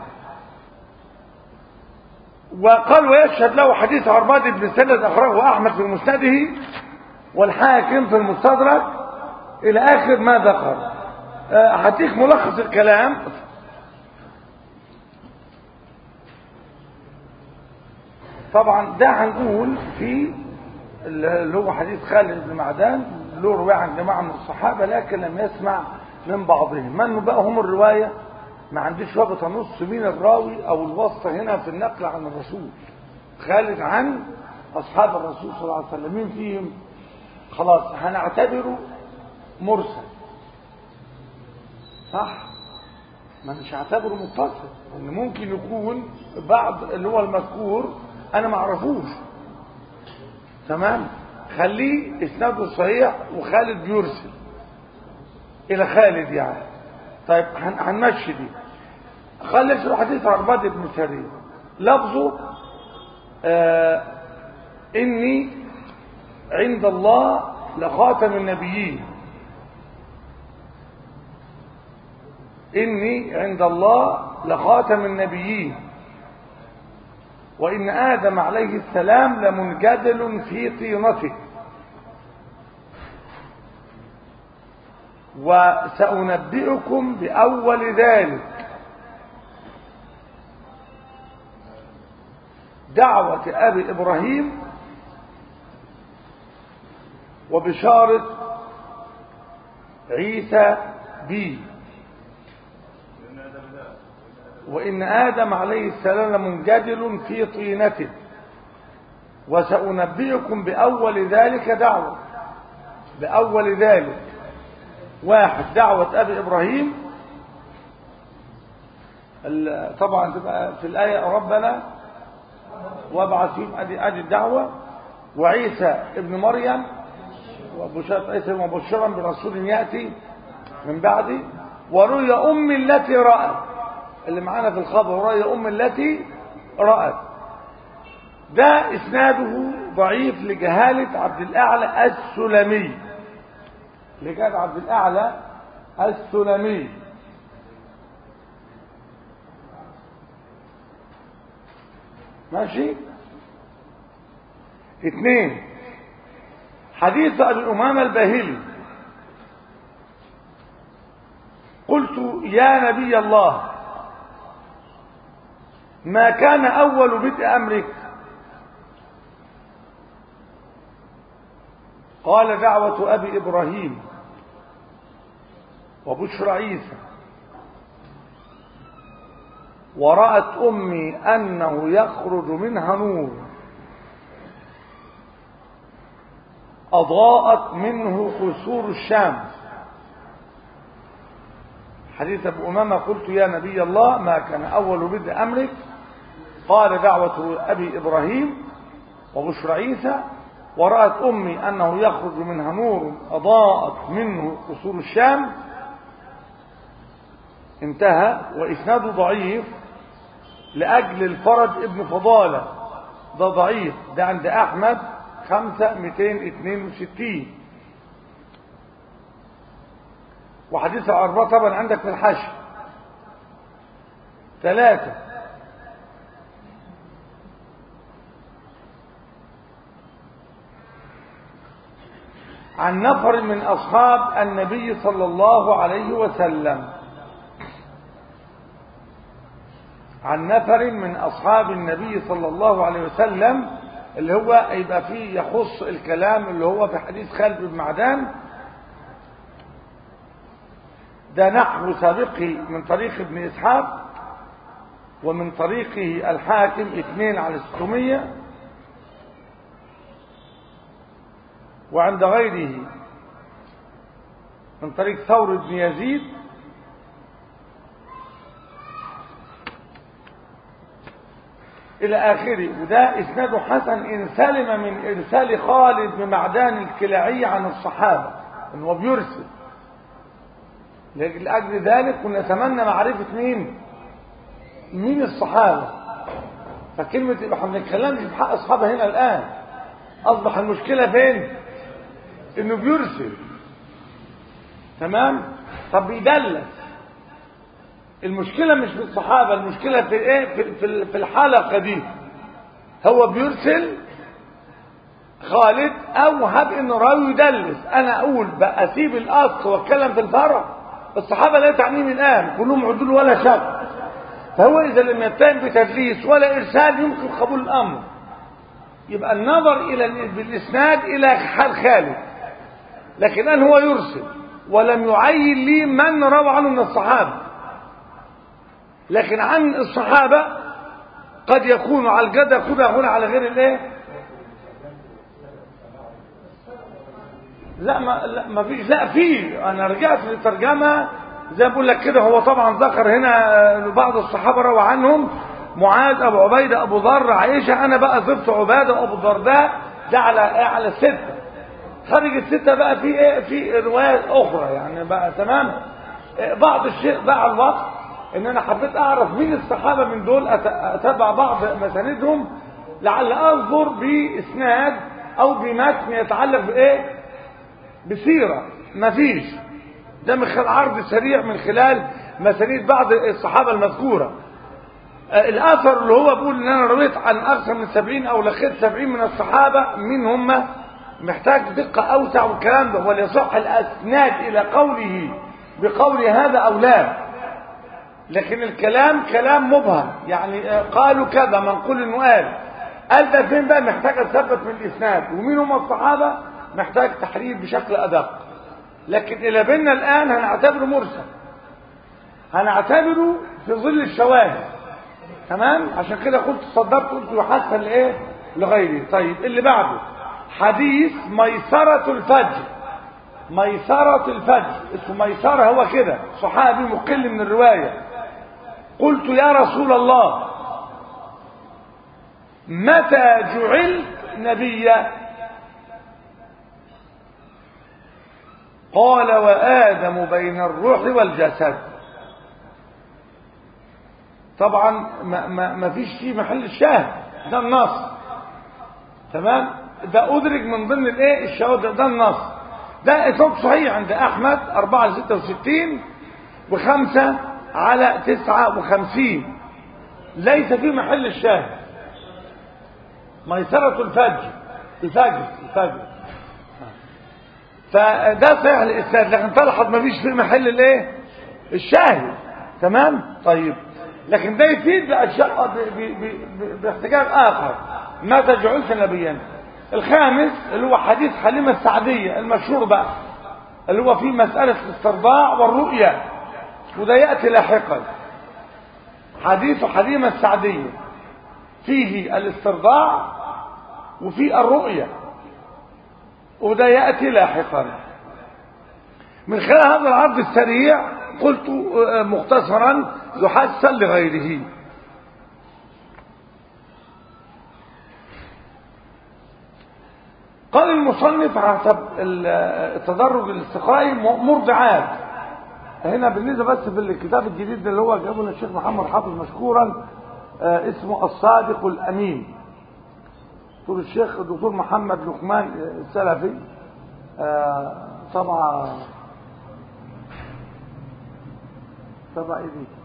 وقال ويشهد له حديث عرباد بن سند أخرجه أحمد في مسنده والحاكم في المستدرك إلى آخر ما ذكر هديك ملخص الكلام طبعا ده هنقول في اللي هو حديث خالد بن معدان له رواية عن جماعة من الصحابة لكن لم يسمع من بعضهم من بقى هم الرواية ما عنديش وقت نص مين الراوي او الواسطه هنا في النقل عن الرسول خالد عن اصحاب الرسول صلى الله عليه وسلم مين فيهم خلاص هنعتبره مرسل صح ما مش هعتبره متصل ان ممكن يكون بعض اللي هو المذكور انا ما اعرفوش تمام خليه اسناده صحيح وخالد بيرسل الى خالد يعني طيب هنمشي دي خلي نشرح حديث عرباد بن سرير لفظه آه اني عند الله لخاتم النبيين اني عند الله لخاتم النبيين وان ادم عليه السلام لمنجدل في طينته وسأنبئكم بأول ذلك دعوة أبي إبراهيم وبشارة عيسى بي وإن آدم عليه السلام منجدل في طينته وسأنبئكم بأول ذلك دعوة بأول ذلك واحد دعوة أبي إبراهيم طبعا تبقى في الآية ربنا وابعث فيهم أدي, أدي الدعوة وعيسى ابن مريم وبشرة عيسى مبشرا برسول يأتي من بعدي ورؤيا أم التي رأت اللي معانا في الخبر رؤيا أم التي رأت ده إسناده ضعيف لجهالة عبد الأعلى السلمي لجهالة عبد الأعلى السلمي ماشي اثنين حديث أبي أمامة الباهلي قلت يا نبي الله ما كان أول بدء أمرك قال دعوة أبي إبراهيم وبشرى عيسى ورأت أمي أنه يخرج منها نور أضاءت منه قصور الشام حديث أبو أمامة قلت يا نبي الله ما كان أول بدء أمرك قال دعوة أبي إبراهيم وبشرى عيسى ورأت أمي أنه يخرج منها نور أضاءت منه قصور الشام انتهى وإسناده ضعيف لأجل الفرج ابن فضالة ده ضعيف ده عند أحمد خمسة ميتين اتنين وستين وحديث الأربعة طبعا عندك في الحشر ثلاثة عن نفر من أصحاب النبي صلى الله عليه وسلم عن نفر من أصحاب النبي صلى الله عليه وسلم اللي هو يبقى فيه يخص الكلام اللي هو في حديث خالد بن معدان ده نحو سابقه من طريق ابن إسحاق ومن طريقه الحاكم اثنين على ستمية وعند غيره من طريق ثور بن يزيد إلى آخره وده إسناد حسن إن سلم من إرسال خالد بن معدان الكلاعي عن الصحابة إنه بيرسل لأجل ذلك كنا نتمنى معرفة مين مين الصحابة فكلمة يبقى احنا بنتكلمش في حق أصحابه هنا الآن أصبح المشكلة فين إنه بيرسل تمام طب بيدلس المشكلة مش في الصحابة المشكلة في ايه في, في, في الحلقة دي هو بيرسل خالد او هب انه راوي يدلس انا اقول بقى اسيب الاصل واتكلم في الفرع الصحابة لا تعنيني الان كلهم عدول ولا شك فهو اذا لم يتهم بتدليس ولا ارسال يمكن قبول الامر يبقى النظر الى بالاسناد الى حال خالد لكن الان هو يرسل ولم يعين لي من روى عنه من الصحابه لكن عن الصحابة قد يكون على الجد يكون هنا على غير الايه لا ما لا ما فيش لا في انا رجعت للترجمه زي ما بقول لك كده هو طبعا ذكر هنا بعض الصحابه روى عنهم معاذ ابو عبيده ابو ذر عائشه انا بقى ضفت عباده وابو الدرداء ده على على السته خارج السته بقى في ايه في روايات اخرى يعني بقى تمام بعض الشيء بقى الوقت ان انا حبيت اعرف مين الصحابه من دول اتبع بعض مساندهم لعل انظر باسناد او بمتن يتعلق بايه بسيره مفيش ده من خلال عرض سريع من خلال مسانيد بعض الصحابه المذكوره الاثر اللي هو بيقول ان انا رويت عن اكثر من سبعين او لقيت سبعين من الصحابه مين هم محتاج دقه اوسع والكلام ده وليصح الاسناد الى قوله بقول هذا او لا لكن الكلام كلام مبهم يعني قالوا كذا منقول انه قال قال ده فين بقى محتاج اثبت من الاسناد ومين هم الصحابه محتاج تحرير بشكل ادق لكن اللي بيننا الآن هنعتبره مرسل هنعتبره في ظل الشواهد تمام عشان كده قلت صدرت قلت يحسن لايه لغيره طيب اللي بعده حديث ميسرة الفجر ميسرة الفجر اسمه ميسرة هو كده صحابي مقل من الرواية قلت يا رسول الله متى جعلت نبيا قال وآدم بين الروح والجسد طبعا ما, ما, ما فيش فيه محل الشاهد ده النص تمام ده أدرك من ضمن الايه الشواهد ده, ده النص ده إطلاق صحيح عند أحمد 4 66 وخمسة على 59 ليس في محل الشاهد ميسرة الفجر الفجر الفجر فده صحيح الإسناد لكن تلحظ ما فيش في محل الايه الشاهد تمام طيب لكن ده يفيد بأشياء باحتجاج آخر متى جعلت نبيا الخامس اللي هو حديث حليمة السعدية المشهور بقى اللي هو فيه مسألة الاسترضاع والرؤية وده يأتي لاحقا حديث حليمة السعدية فيه الاسترضاع وفيه الرؤية وده يأتي لاحقا من خلال هذا العرض السريع قلت مختصرا يحسن لغيره قال المصنف حسب التدرج الاستقرائي مرضعات هنا بالنسبة بس في الكتاب الجديد اللي هو جابه لنا الشيخ محمد حافظ مشكورا اسمه الصادق الأمين دكتور الشيخ الدكتور محمد لقمان السلفي طبعا طبعا ايه دي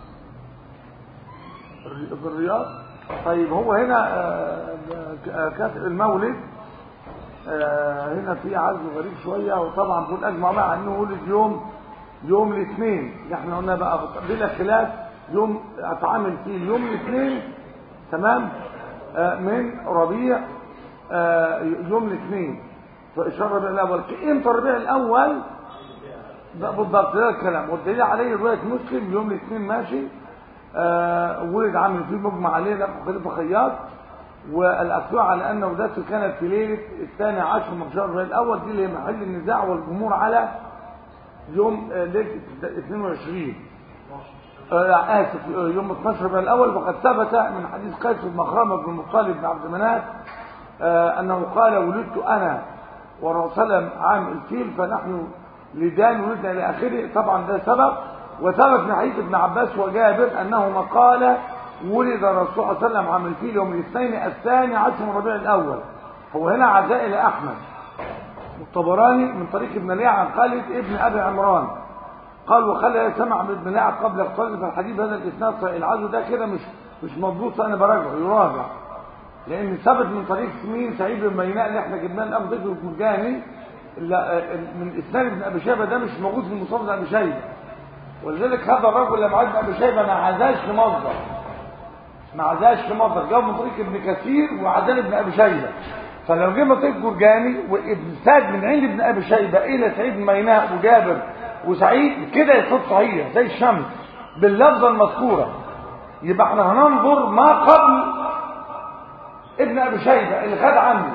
في الرياض طيب هو هنا كاتب المولد هنا في عزو غريب شوية وطبعا بقول اجمع مع انه ولد يوم يوم الاثنين احنا قلنا بقى بلا خلاف يوم اتعامل فيه يوم الاثنين تمام من ربيع يوم الاثنين فاشار الربيع الاول امتى الربيع الاول بالضبط ده الكلام والدليل عليه روايه مسلم يوم الاثنين ماشي آه ولد عامل فيه مجمع عليه لقب خليفه خياط والاكتوع على انه ذاته كانت في ليله الثاني عشر من شهر الربيع الاول دي اللي هي محل النزاع والجمهور على يوم آه ليله 22 آه اسف يوم 12 ربيع الاول وقد ثبت من حديث قيس بن مخرمه بن المطلب بن عبد مناف انه قال ولدت انا ورسول عام الفيل فنحن لدان ولدنا الى اخره طبعا ده سبب وثبت من حديث ابن عباس وجابر انهما قال ولد الرسول صلى الله عليه وسلم عام الفيل يوم الاثنين الثاني عشر من ربيع الاول هو هنا عزاء الى احمد الطبراني من طريق ابن ليع عن خالد ابن ابي عمران قال وخلى سمع من ابن ليع قبل اختلاف الحديث هذا الاسناد العزو ده كده مش مش مضبوط انا براجعه يراجع لان ثبت من طريق مين سعيد بن ميناء اللي احنا جبناه الان ذكر الجرجاني من اسناد ابن ابي شيبه ده مش موجود في المصنف ابن ابي شيبه ولذلك هذا الرجل لما عاد ابي شيبه ما عزاش لمصدر ما عزاش لمصدر جاب من طريق ابن كثير وعزال ابن ابي شيبه فلو جه من طريق جرجاني وابن ساد من عند ابن ابي شيبه الى سعيد بن ميناء وجابر وسعيد كده يصير صحيح زي الشمس باللفظه المذكوره يبقى احنا هننظر ما قبل ابن ابي شيبه اللي خد عنه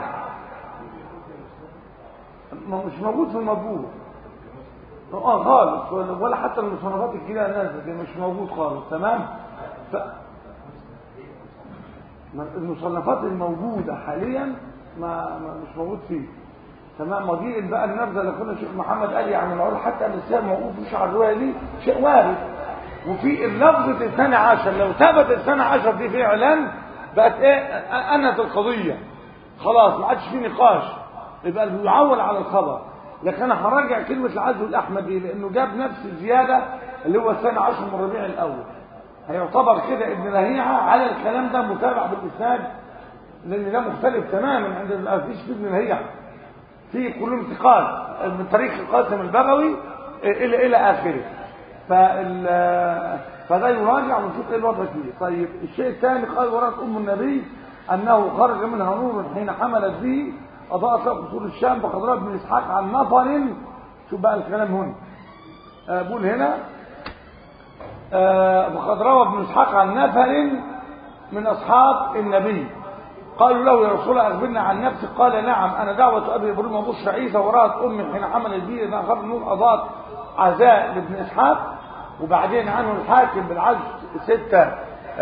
مش موجود في المطبوع اه خالص ولا حتى المصنفات الجديده نازله دي مش موجود خالص تمام ف... المصنفات الموجوده حاليا ما, ما مش موجود فيه تمام ما دي بقى النبذه اللي كنا الشيخ محمد قال يعني معقول حتى الاسلام موقوف مش على الروايه دي شيء وارد وفي اللفظه الثاني عشر لو ثبت الثاني عشر دي فعلا بقت ايه انت القضيه خلاص ما عادش في نقاش يبقى اللي يعول على الخبر لكن انا هراجع كلمه العزو الاحمدي لانه جاب نفس الزياده اللي هو الثاني عشر من ربيع الاول هيعتبر كده ابن لهيعه على الكلام ده متابع بالاسناد لان ده مختلف تماما عند ما فيش في ابن لهيعه في كل انتقال من طريق القاسم البغوي الى الى اخره فال فده يراجع ونشوف ايه الوضع فيه طيب الشيء الثاني قال ورات ام النبي انه خرج منها نور حين حملت به اضاءت له قصور الشام فخضراء بن اسحاق عن نفر شوف بقى الكلام هنا آه، بقول هنا آه، وقد روى ابن اسحاق عن نفر من اصحاب النبي قالوا له يا رسول الله اخبرنا عن نفسك قال نعم انا دعوه ابي ابراهيم وبشرى عيسى ورات امي حين حملت بي اذا خبر النور اضاءت عزاء لابن اسحاق وبعدين عنه الحاكم بالعجز 6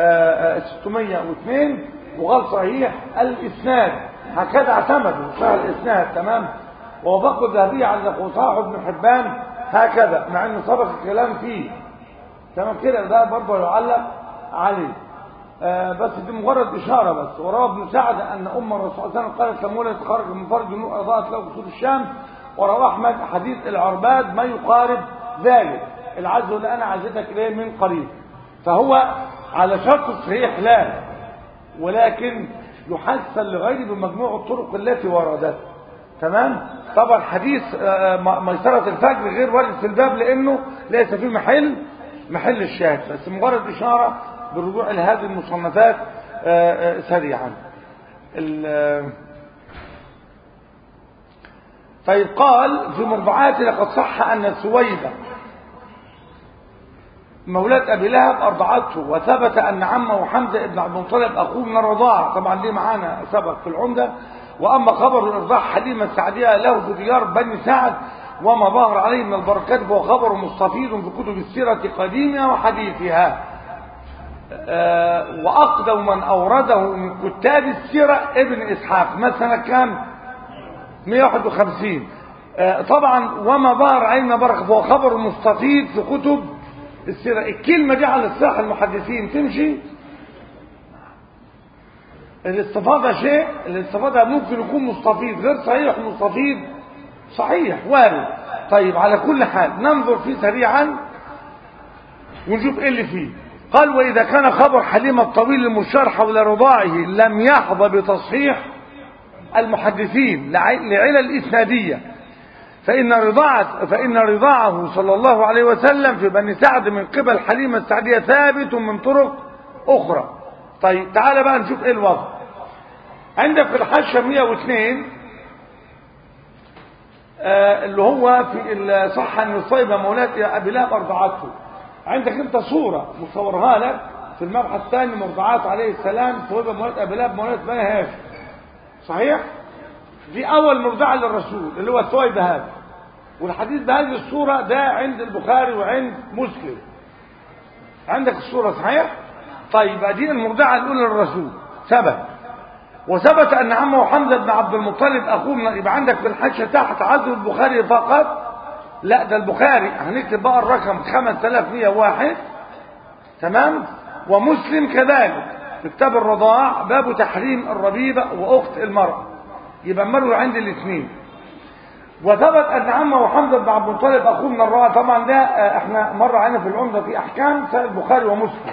602 وقال صحيح الاسناد هكذا اعتمدوا صحيح الاسناد تمام ووافقوا الذهبي على وصاح ابن حبان هكذا مع انه سبق الكلام فيه تمام كده ده برضه يعلق عليه آه بس دي مجرد اشاره بس وروى ابن سعد ان ام الرسول صلى الله عليه وسلم قالت لمولى تخرج من فرج نور اضاءت له قصور الشام وروى احمد حديث العرباد ما يقارب ذلك العزو اللي انا عزتك اليه من قريب فهو على شرط الصحيح لا ولكن يحسن لغيره بمجموع الطرق التي وردت تمام طبعا حديث آه، م- ميسرة الفجر غير وارد في الباب لانه ليس فيه محل محل الشاهد بس مجرد اشاره بالرجوع الى هذه المصنفات آه، آه، سريعا ال- طيب قال في مرضعات لقد صح ان سويبه مولاة أبي لهب أرضعته وثبت أن عمه حمزة بن عبد المطلب أخوه من الرضاعة طبعا دي معانا سبق في العمدة وأما خبر الإرضاع حليمة السعدية له في ديار بني سعد وما ظهر عليه من البركات فهو خبر مستفيض في كتب السيرة قديمها وحديثها آه، وأقدم من أورده من كتاب السيرة ابن إسحاق مثلا كان 151 آه، طبعا وما ظهر علينا بركة فهو خبر مستفيض في كتب السيرة الكلمة دي على الساحة المحدثين تمشي الاستفاضة شيء الاستفاضة ممكن يكون مستفيض غير صحيح مستفيض صحيح وارد طيب على كل حال ننظر فيه سريعا ونشوف ايه اللي فيه قال واذا كان خبر حليمة الطويل المشار حول رضاعه لم يحظى بتصحيح المحدثين لع- لعلل اسناديه فإن رضاعة فإن رضاعه صلى الله عليه وسلم في بني سعد من قبل حليمة السعدية ثابت من طرق أخرى طيب تعال بقى نشوف إيه الوضع عندك في الحاشية 102 آه اللي هو في ال- صح أن صيبة مولاة أبي لهب أرضعته عندك أنت صورة مصورها لك في المبحث الثاني مرضعات عليه السلام صيبة مولاة أبي لهب مولاة بني هاشم صحيح؟ دي اول مرضعه للرسول اللي هو ثويب هذا والحديث بهذه الصوره ده عند البخاري وعند مسلم عندك الصوره صحيح طيب دي المرضعه الاولى للرسول ثبت وثبت ان عمه حمزه بن عبد المطلب اخوه من يبقى عندك في الحاشيه تحت عزو البخاري فقط لا ده البخاري هنكتب بقى الرقم 5101 تمام ومسلم كذلك في كتاب الرضاع باب تحريم الربيبه واخت المراه يبقى مروي عند الاثنين وثبت ان عمه حمزه بن عبد المطلب اخوه من الرعاة طبعا ده آه، احنا مر علينا في العمده في احكام سائر البخاري ومسلم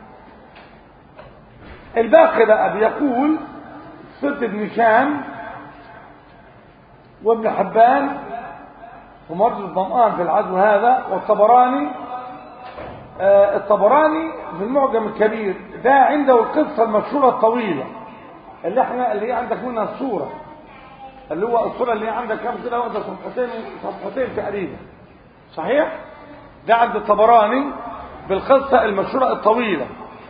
الباقي بقى بيقول ست بن شام وابن حبان ومرض الظمآن في العزو هذا والطبراني آه، الطبراني في المعجم الكبير ده عنده القصة المشهورة الطويلة اللي احنا اللي هي عندك منها الصورة اللي هو الصورة اللي هي عندك كام كده واخدة صفحتين صفحتين تقريبا صحيح؟ ده عند الطبراني بالقصة المشهورة الطويلة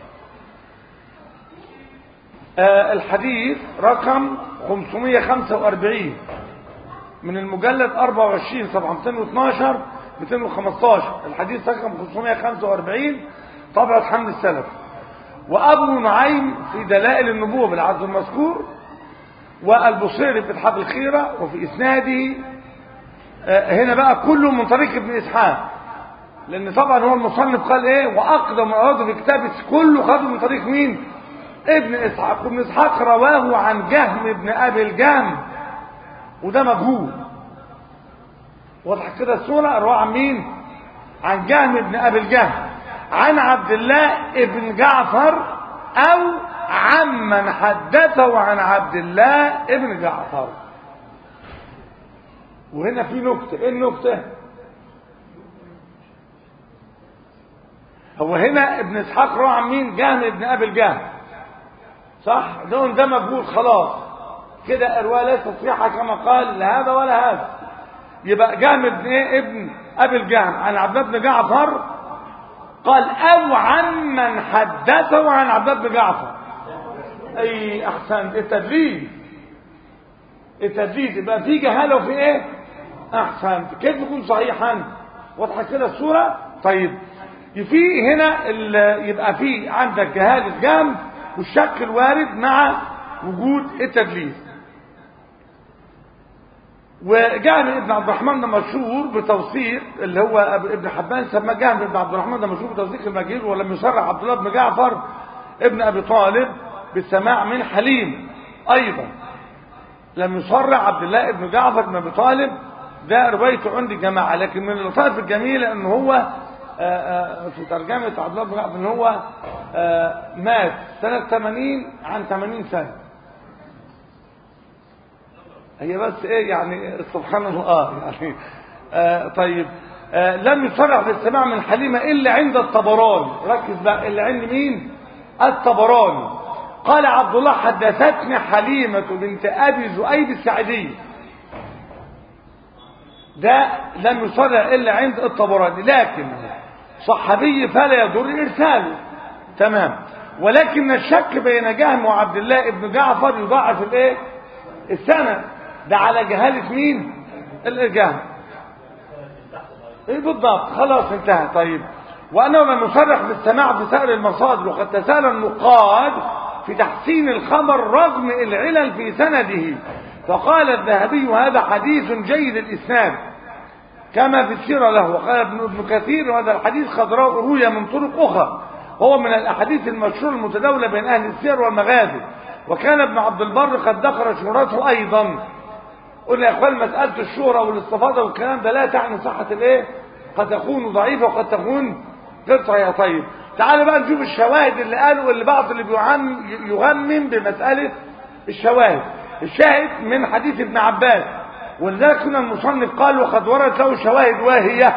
آه الحديث رقم 545 من المجلد 24 صفحة 212 215 الحديث رقم 545 طبعة حمد السلف وأبو نعيم في دلائل النبوة بالعدد المذكور والبصيري في إتحاد الخيرة وفي إسناده آه، هنا بقى كله من طريق ابن إسحاق لأن طبعا هو المصنف قال إيه وأقدم أراده في كتابه كله خده من طريق مين ابن إسحاق وابن إسحاق رواه عن جهم ابن أبي الجهم وده مجهول واضح كده الصورة رواه عن مين عن جهم ابن أبي الجهم عن عبد الله ابن جعفر أو عمن حدثه عن عبد الله ابن جعفر وهنا في نكتة ايه النكتة هو هنا ابن اسحاق روى عن مين جهم ابن ابي الجهم صح دون ده مجهول خلاص كده الروايه ليست صحيحه كما قال لا هذا ولا هذا يبقى جهم ابن ايه ابن ابي الجهم عن عبد الله بن جعفر قال او عن من حدثه عن عبد الله بن جعفر اي احسن التدليس التدليس يبقى في جهاله وفي ايه احسن كيف يكون صحيحا واضحه كده الصوره طيب في هنا يبقى في عندك جهاله جهم والشك الوارد مع وجود التدليس وجهم ابن عبد الرحمن ده مشهور بتوثيق اللي هو ابن حبان سماه جهم ابن عبد الرحمن ده مشهور بتوثيق المجيد ولم يصرح عبد الله بن جعفر ابن ابي طالب بالسماع من حليم ايضا لم يصرح عبد الله بن جعفر بن ابي طالب ده روايته عندي جماعه لكن من اللطائف الجميله ان هو آآ آآ في ترجمه عبد الله بن جعفر ان هو مات سنه 80 عن 80 سنه هي بس ايه يعني سبحان الله اه يعني آه طيب آه لم يصرح بالسماع من حليمة إلا عند الطبراني ركز بقى إلا عند مين الطبراني قال عبد الله حدثتني حليمة بنت أبي زؤيد السعدي ده لم يصرح إلا عند الطبراني لكن صحابي فلا يضر إرساله تمام ولكن الشك بين جهم وعبد الله ابن جعفر يضاعف الايه السند ده على جهالة مين الإرجام ايه بالضبط خلاص انتهى طيب وأنه لم يصرح بالسماع في سائر المصادر وقد تسال النقاد في تحسين الخبر رغم العلل في سنده فقال الذهبي هذا حديث جيد الإسناد كما في السيرة له وقال ابن, ابن كثير وهذا الحديث قد روي من طرق أخرى هو من الأحاديث المشهورة المتداولة بين أهل السير والمغازي وكان ابن عبد البر قد ذكر شهرته أيضا قلنا يا اخوان مسألة الشهرة والاستفاضة والكلام ده لا تعني صحة الايه قد تكون ضعيفة وقد تكون غير صحيحة طيب تعالوا بقى نشوف الشواهد اللي قالوا اللي بعض اللي بيعم يغمم بمسألة الشواهد الشاهد من حديث ابن عباس ولذلك كنا المصنف قال وقد وردت له شواهد واهية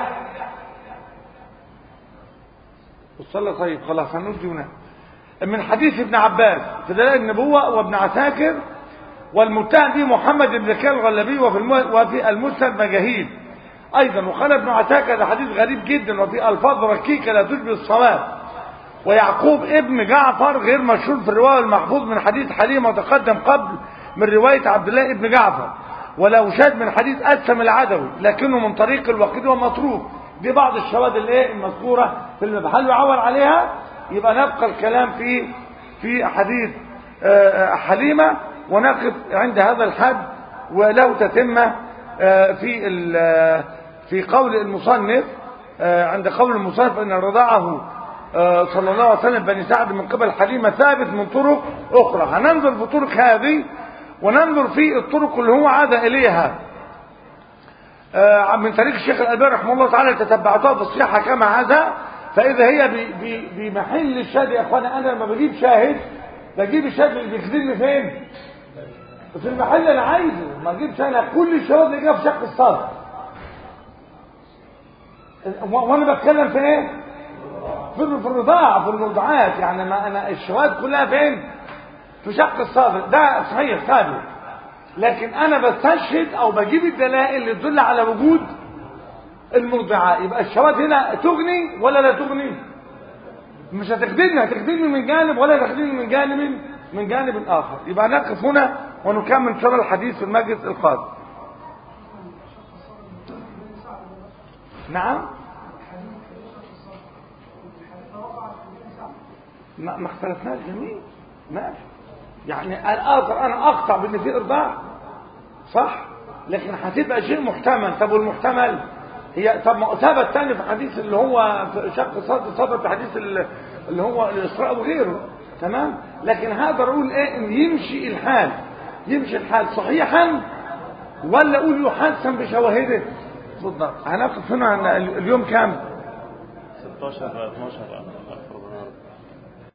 وصلى طيب خلاص هنرجي هنا من حديث ابن عباس في دلائل النبوة وابن عساكر والمتهم به محمد بن زكي الغلبي وفي وفي المسند مجاهيل ايضا وقال ابن عساكر ده حديث غريب جدا وفي الفاظ ركيكه لا تشبه الصواب ويعقوب ابن جعفر غير مشهور في الروايه المحفوظ من حديث حليمه تقدم قبل من روايه عبد الله ابن جعفر ولا شاد من حديث أسم العدوي لكنه من طريق الوقيد ومتروك دي بعض الشواهد الايه المذكوره في المبحث هل يعول عليها يبقى نبقى الكلام في في حديث حليمه ونقف عند هذا الحد ولو تتمة في في قول المصنف عند قول المصنف ان رضاعه صلى الله عليه وسلم بني سعد من قبل حليمة ثابت من طرق اخرى هننظر في طرق هذه وننظر في الطرق اللي هو عاد اليها من طريق الشيخ الألباني رحمه الله تعالى تتبعتها في الصحة كما هذا فإذا هي بمحل الشاهد يا أخوانا أنا لما بجيب شاهد بجيب الشاهد اللي بيخدمني فين؟ في المحل اللي انا عايزه ما اجيبش انا كل الشواذ اللي جايه في شق الصدر وانا بتكلم في ايه في في الرضاعه في المرضعات يعني ما انا الشواذ كلها فين في شق الصدر ده صحيح ثابت لكن انا بستشهد او بجيب الدلائل اللي تدل على وجود المرضعه يبقى الشواذ هنا تغني ولا لا تغني مش هتخدمني هتخدمني من جانب ولا هتخدمني من جانب من جانب اخر يبقى نقف هنا ونكمل شرح الحديث في المجلس القادم نعم ما, ما اختلفناش جميل ماشي يعني الاخر انا اقطع بان في ارضاع صح لكن هتبقى شيء محتمل طب والمحتمل هي طب ما ثبت تاني في حديث اللي هو في شق صدر صدر في حديث اللي هو الاسراء وغيره تمام لكن هقدر اقول ايه ان يمشي الحال يمشي الحال صحيحا ولا اقول يحسن بشواهده بالضبط هنقف هنا اليوم كام 16 12